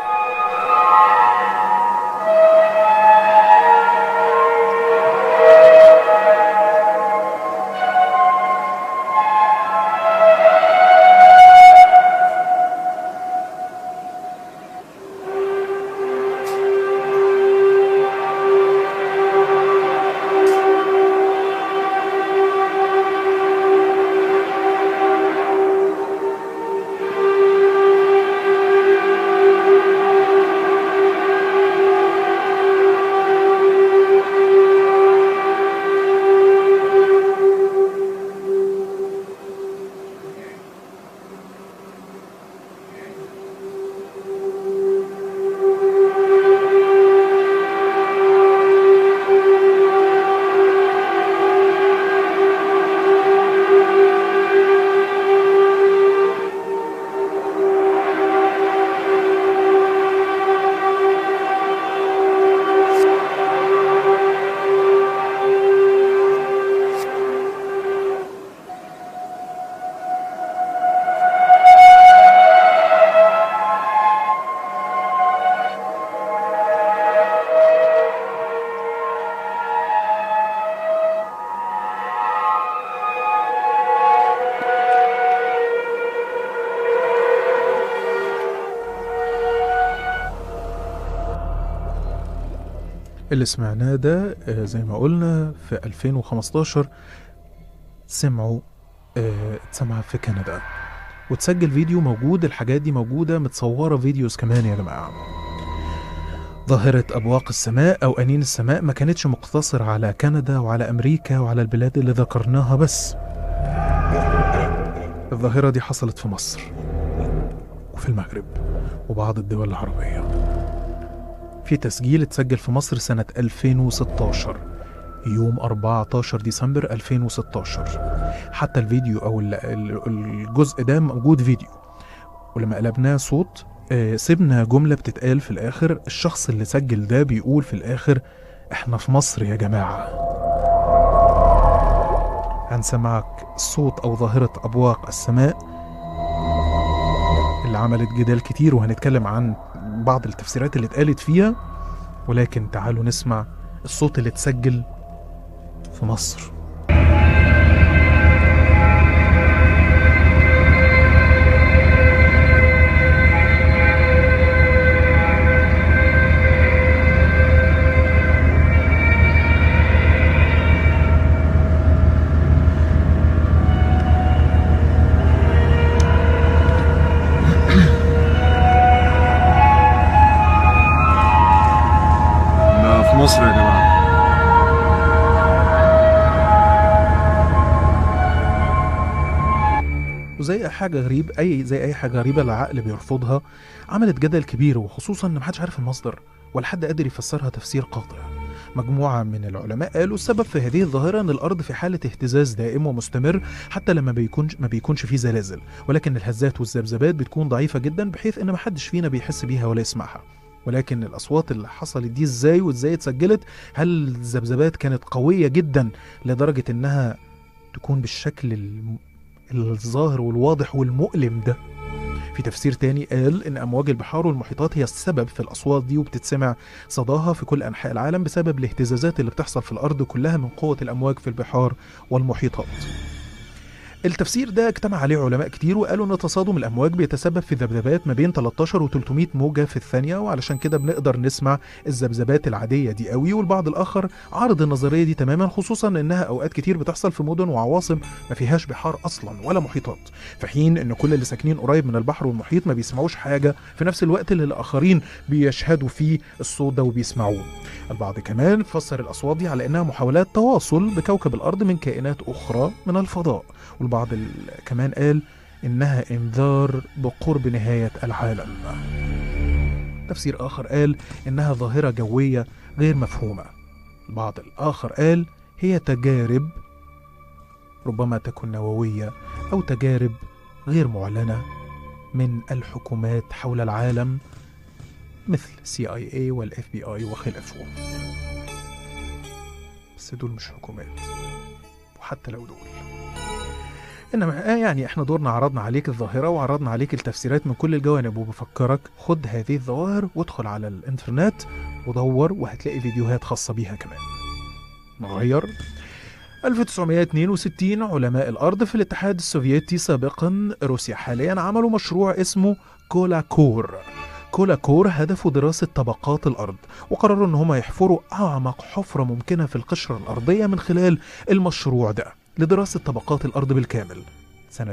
اللي سمعناه ده آه، زي ما قلنا في 2015 سمعوا آه، اتسمع في كندا وتسجل فيديو موجود الحاجات دي موجودة متصورة فيديوز كمان يا جماعة ظاهرة أبواق السماء أو أنين السماء ما كانتش مقتصرة على كندا وعلى أمريكا وعلى البلاد اللي ذكرناها بس الظاهرة دي حصلت في مصر وفي المغرب وبعض الدول العربية في تسجيل اتسجل في مصر سنة 2016 يوم 14 ديسمبر 2016 حتى الفيديو أو ال- ال- الجزء ده موجود فيديو ولما قلبناه صوت آه، سيبنا جملة بتتقال في الآخر الشخص اللي سجل ده بيقول في الآخر احنا في مصر يا جماعة هنسمعك صوت أو ظاهرة أبواق السماء اللي عملت جدال كتير وهنتكلم عن بعض التفسيرات اللي اتقالت فيها ولكن تعالوا نسمع الصوت اللي اتسجل في مصر ده في مصر يا جماعة وزي اي حاجه غريب اي زي اي حاجه غريبه العقل بيرفضها عملت جدل كبير وخصوصا ان محدش عارف المصدر ولا حد قادر يفسرها تفسير قاطع مجموعة من العلماء قالوا السبب في هذه الظاهرة أن الأرض في حالة اهتزاز دائم ومستمر حتى لما بيكونش ما بيكونش فيه زلازل ولكن الهزات والذبذبات بتكون ضعيفة جدا بحيث أن محدش فينا بيحس بيها ولا يسمعها ولكن الأصوات اللي حصلت دي إزاي وإزاي اتسجلت هل الذبذبات كانت قوية جدا لدرجة أنها تكون بالشكل الم- الظاهر والواضح والمؤلم ده في تفسير تاني قال إن أمواج البحار والمحيطات هي السبب في الأصوات دي وبتتسمع صداها في كل أنحاء العالم بسبب الاهتزازات اللي بتحصل في الأرض كلها من قوة الأمواج في البحار والمحيطات التفسير ده اجتمع عليه علماء كتير وقالوا ان تصادم الامواج بيتسبب في ذبذبات ما بين 13 و 300 موجه في الثانيه وعلشان كده بنقدر نسمع الذبذبات العاديه دي قوي والبعض الاخر عارض النظريه دي تماما خصوصا انها اوقات كتير بتحصل في مدن وعواصم ما فيهاش بحار اصلا ولا محيطات في حين ان كل اللي ساكنين قريب من البحر والمحيط ما بيسمعوش حاجه في نفس الوقت اللي الاخرين بيشهدوا فيه الصوت ده وبيسمعوه البعض كمان فسر الاصوات دي على انها محاولات تواصل بكوكب الارض من كائنات اخرى من الفضاء والبعض ال- كمان قال انها انذار بقرب نهايه العالم تفسير اخر قال انها ظاهره جويه غير مفهومه البعض الاخر قال هي تجارب ربما تكون نوويه او تجارب غير معلنه من الحكومات حول العالم مثل سي اي اي والاف بي اي وخلافه بس دول مش حكومات وحتى لو دول انما آه يعني احنا دورنا عرضنا عليك الظاهره وعرضنا عليك التفسيرات من كل الجوانب وبفكرك خد هذه الظواهر وادخل على الانترنت ودور وهتلاقي فيديوهات خاصه بيها كمان نغير 1962 علماء الأرض في الاتحاد السوفيتي سابقا روسيا حاليا عملوا مشروع اسمه كولا كور كولا كور هدفه دراسة طبقات الأرض وقرروا إن هم يحفروا أعمق حفرة ممكنة في القشرة الأرضية من خلال المشروع ده لدراسة طبقات الأرض بالكامل سنة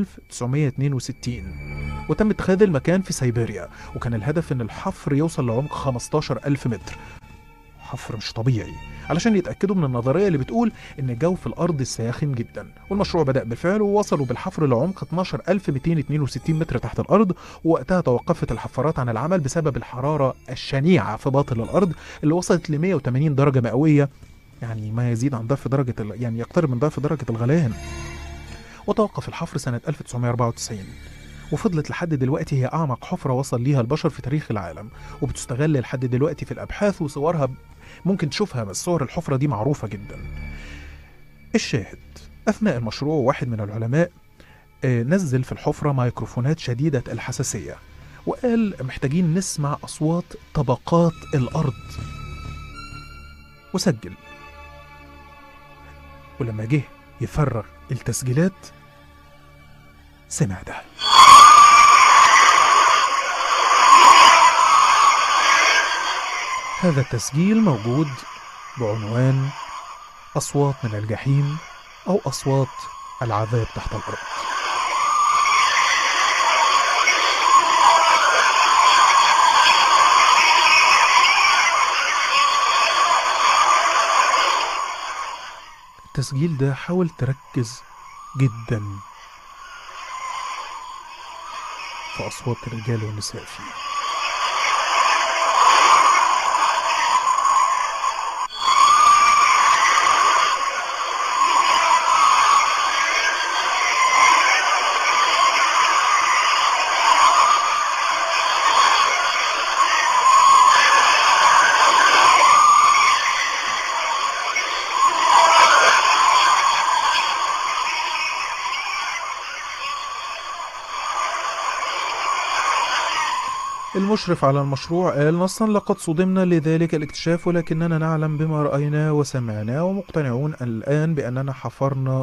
1962 وتم اتخاذ المكان في سيبيريا وكان الهدف إن الحفر يوصل لعمق 15 ألف متر حفر مش طبيعي علشان يتأكدوا من النظرية اللي بتقول إن جوف الأرض ساخن جدا والمشروع بدأ بالفعل ووصلوا بالحفر لعمق 12262 متر تحت الأرض ووقتها توقفت الحفارات عن العمل بسبب الحرارة الشنيعة في باطن الأرض اللي وصلت ل 180 درجة مئوية يعني ما يزيد عن ضعف درجة ال- يعني يقترب من ضعف درجة الغليان وتوقف الحفر سنة 1994 وفضلت لحد دلوقتي هي أعمق حفرة وصل ليها البشر في تاريخ العالم وبتستغل لحد دلوقتي في الأبحاث وصورها ب- ممكن تشوفها بس صور الحفرة دي معروفة جدا الشاهد أثناء المشروع واحد من العلماء آه، نزل في الحفرة ميكروفونات شديدة الحساسية وقال محتاجين نسمع أصوات طبقات الأرض وسجل ولما جه يفرغ التسجيلات سمع ده هذا التسجيل موجود بعنوان أصوات من الجحيم أو أصوات العذاب تحت الأرض التسجيل ده حاول تركز جدا في أصوات الرجال والنساء فيه المشرف على المشروع قال نصا لقد صدمنا لذلك الاكتشاف ولكننا نعلم بما رأيناه وسمعناه ومقتنعون الآن بأننا حفرنا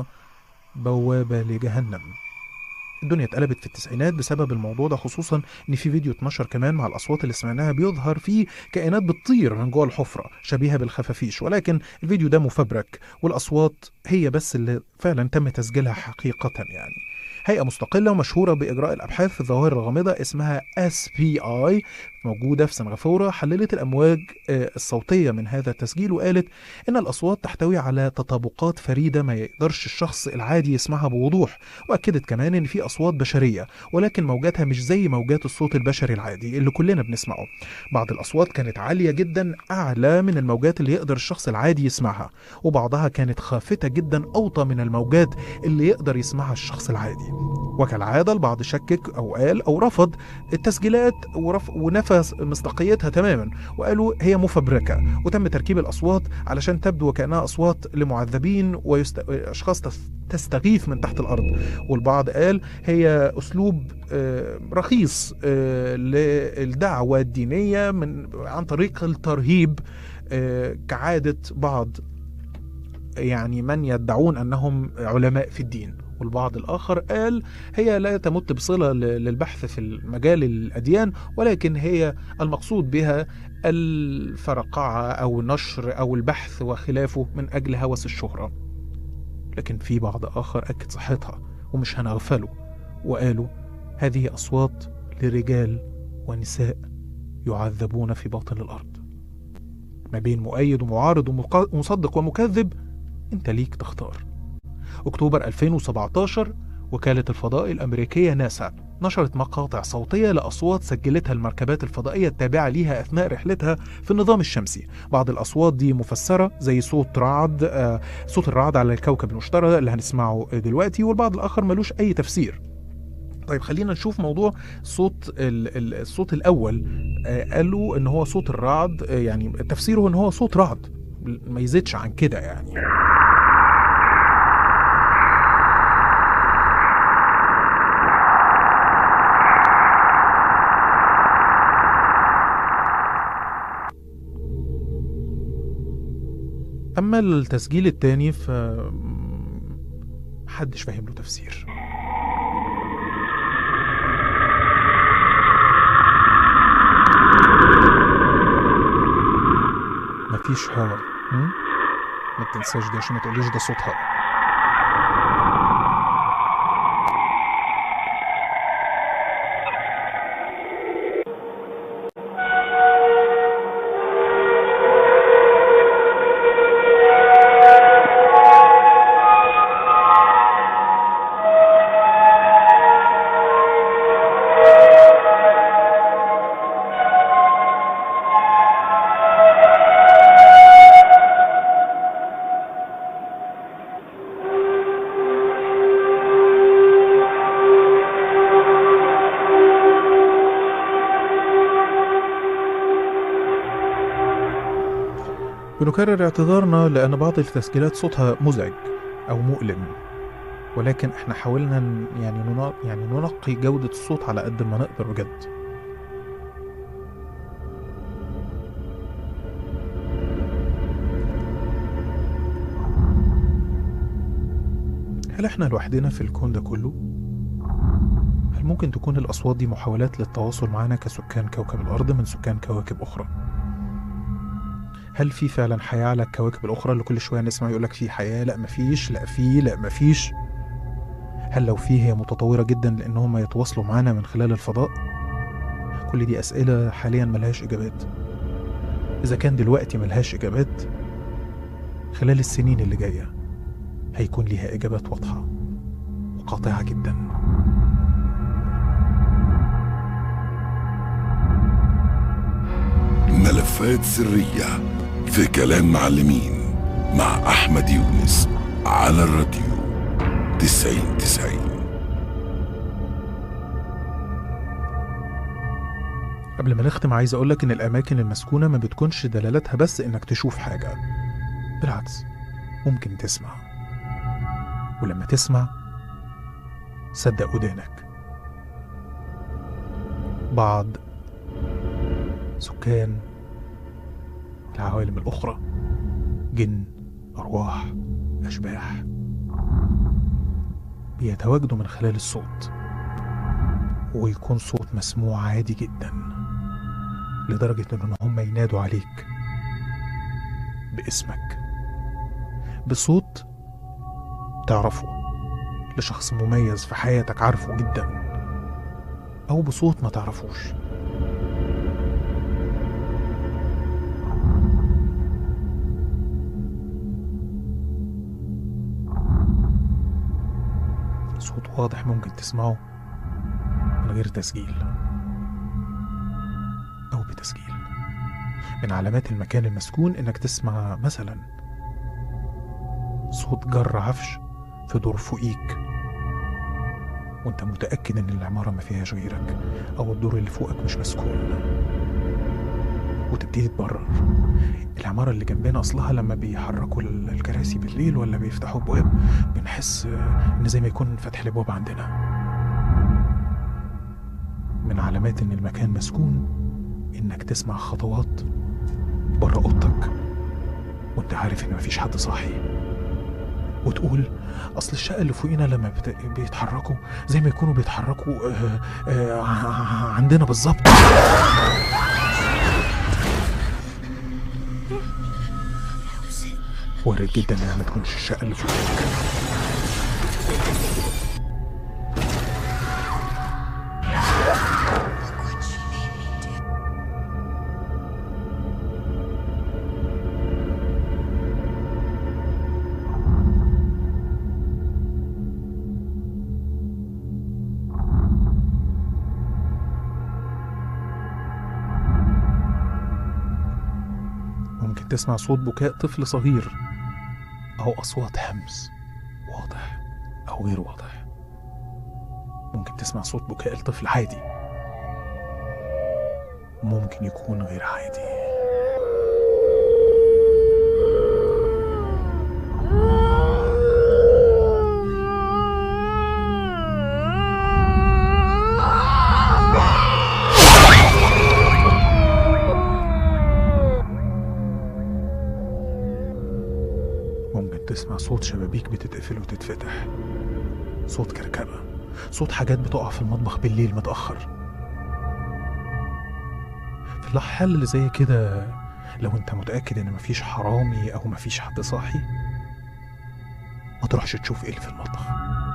بوابة لجهنم الدنيا اتقلبت في التسعينات بسبب الموضوع ده خصوصا ان في فيديو اتنشر كمان مع الاصوات اللي سمعناها بيظهر فيه كائنات بتطير من جوه الحفره شبيهه بالخفافيش ولكن الفيديو ده مفبرك والاصوات هي بس اللي فعلا تم تسجيلها حقيقه يعني هيئة مستقلة ومشهورة بإجراء الأبحاث في الظواهر الغامضة اسمها SPI موجودة في سنغافورة حللت الأمواج آه، الصوتية من هذا التسجيل وقالت إن الأصوات تحتوي على تطابقات فريدة ما يقدرش الشخص العادي يسمعها بوضوح وأكدت كمان إن في أصوات بشرية ولكن موجاتها مش زي موجات الصوت البشري العادي اللي كلنا بنسمعه بعض الأصوات كانت عالية جدا أعلى من الموجات اللي يقدر الشخص العادي يسمعها وبعضها كانت خافتة جدا أوطى من الموجات اللي يقدر يسمعها الشخص العادي وكالعادة البعض شكك أو قال أو رفض التسجيلات ورف ونفى مصداقيتها تماما وقالوا هي مفبركة وتم تركيب الأصوات علشان تبدو وكأنها أصوات لمعذبين وأشخاص تستغيث من تحت الأرض والبعض قال هي أسلوب آه، رخيص آه، للدعوة الدينية من عن طريق الترهيب آه، كعادة بعض يعني من يدعون أنهم علماء في الدين والبعض الآخر قال هي لا تمت بصلة ل- للبحث في المجال الأديان ولكن هي المقصود بها الفرقعة أو نشر أو البحث وخلافه من أجل هوس الشهرة لكن في بعض آخر أكد صحتها ومش هنغفله وقالوا هذه أصوات لرجال ونساء يعذبون في باطن الأرض ما بين مؤيد ومعارض ومقا- ومصدق ومكذب انت ليك تختار أكتوبر 2017 وكالة الفضاء الأمريكية ناسا نشرت مقاطع صوتية لأصوات سجلتها المركبات الفضائية التابعة ليها أثناء رحلتها في النظام الشمسي بعض الأصوات دي مفسرة زي صوت رعد آه صوت الرعد على الكوكب المشتري اللي هنسمعه دلوقتي والبعض الآخر ملوش أي تفسير طيب خلينا نشوف موضوع صوت ال- ال- الصوت الأول آه قالوا إن هو صوت الرعد آه يعني تفسيره إن هو صوت رعد ما يزيدش عن كده يعني أما التسجيل التاني ف محدش فاهم له تفسير مفيش هوا م? ما تنساش ده عشان ما تقوليش ده صوت هوا بنكرر اعتذارنا لأن بعض التسجيلات صوتها مزعج أو مؤلم ولكن احنا حاولنا ن- يعني ننا- يعني ننقي جودة الصوت على قد ما نقدر بجد هل احنا لوحدنا في الكون ده كله؟ هل ممكن تكون الأصوات دي محاولات للتواصل معنا كسكان كوكب الأرض من سكان كواكب أخرى؟ هل في فعلا حياة على الكواكب الأخرى اللي كل شوية نسمع يقولك في حياة لا مفيش لا في لا مفيش هل لو في هي متطورة جدا لأن هم يتواصلوا معانا من خلال الفضاء كل دي أسئلة حاليا ملهاش إجابات إذا كان دلوقتي ملهاش إجابات خلال السنين اللي جاية هيكون ليها إجابات واضحة وقاطعة جدا ملفات سرية في كلام معلمين مع أحمد يونس على الراديو تسعين تسعين قبل ما نختم عايز أقولك إن الأماكن المسكونة ما بتكونش دلالتها بس إنك تشوف حاجة بالعكس ممكن تسمع ولما تسمع صدق ودانك بعض سكان العوالم الأخرى جن أرواح أشباح بيتواجدوا من خلال الصوت ويكون صوت مسموع عادي جدا لدرجة إن هم ينادوا عليك باسمك بصوت تعرفه لشخص مميز في حياتك عارفه جدا أو بصوت ما تعرفوش صوت واضح ممكن تسمعه من غير تسجيل أو بتسجيل من علامات المكان المسكون إنك تسمع مثلا صوت جر عفش في دور فوقيك وانت متأكد ان العمارة ما فيهاش غيرك او الدور اللي فوقك مش مسكون وتبتدي تبرر العمارة اللي جنبنا أصلها لما بيحركوا ال- الكراسي بالليل ولا بيفتحوا أبواب بنحس آه، إن زي ما يكون فتح الأبواب عندنا من علامات إن المكان مسكون إنك تسمع خطوات بره أوضتك وأنت عارف إن مفيش حد صاحي وتقول أصل الشقة اللي فوقينا لما بت... بيتحركوا زي ما يكونوا بيتحركوا آه آه ع- عندنا بالظبط وارد جدا انها ما تكونش الشقة اللي فوقك ممكن تسمع صوت بكاء طفل صغير أو أصوات همس واضح أو غير واضح ممكن تسمع صوت بكاء الطفل عادي ممكن يكون غير عادي ممكن تسمع صوت شبابيك بتتقفل وتتفتح صوت كركبة صوت حاجات بتقع في المطبخ بالليل متأخر في الحال اللي زي كده لو انت متأكد ان مفيش حرامي او مفيش حد صاحي ما تروحش تشوف ايه اللي في المطبخ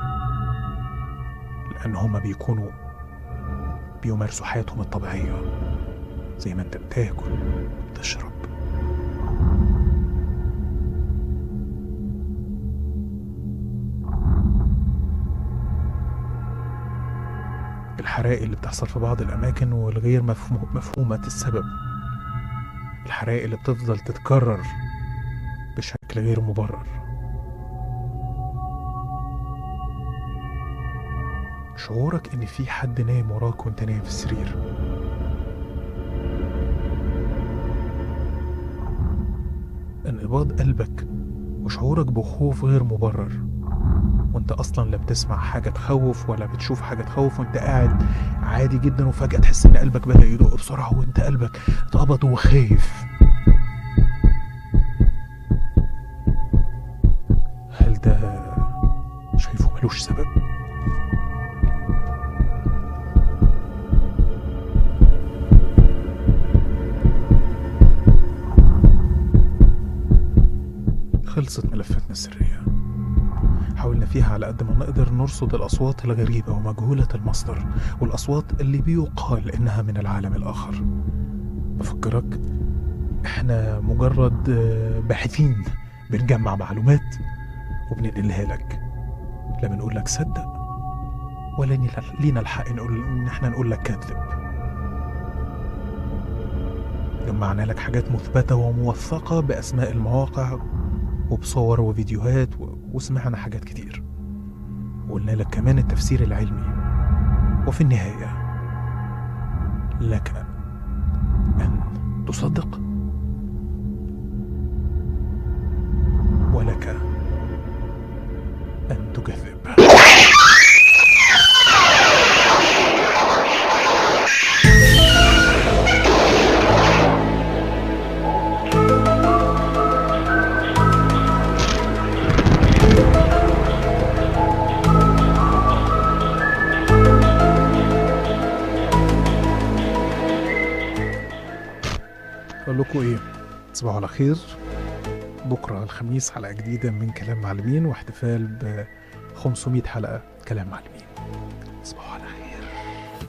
لان هما بيكونوا بيمارسوا حياتهم الطبيعية زي ما انت بتاكل تشرب الحرائق اللي بتحصل في بعض الأماكن والغير مفهو- مفهومة السبب الحرائق اللي بتفضل تتكرر بشكل غير مبرر شعورك إن في حد نايم وراك وأنت نايم في السرير انقباض قلبك وشعورك بخوف غير مبرر وانت اصلا لا بتسمع حاجه تخوف ولا بتشوف حاجه تخوف وانت قاعد عادي جدا وفجاه تحس ان قلبك بدا يدق بسرعه وانت قلبك اتقبض وخايف هل ده شايفه ملوش سبب خلصت ملفاتنا السرية حاولنا فيها على قد ما نقدر نرصد الأصوات الغريبة ومجهولة المصدر والأصوات اللي بيقال إنها من العالم الآخر بفكرك إحنا مجرد آه، باحثين بنجمع معلومات وبننقلها لك لا بنقول لك صدق ولا لينا- لينا الحق نقول إن إحنا نقول لك كذب جمعنا لك حاجات مثبتة وموثقة بأسماء المواقع وبصور وفيديوهات و... وسمعنا حاجات كتير وقلنا لك كمان التفسير العلمي وفي النهاية لك أن تصدق ولك أن تكذب أقول لكم إيه تصبحوا على خير بكرة الخميس حلقة جديدة من كلام معلمين واحتفال ب 500 حلقة كلام معلمين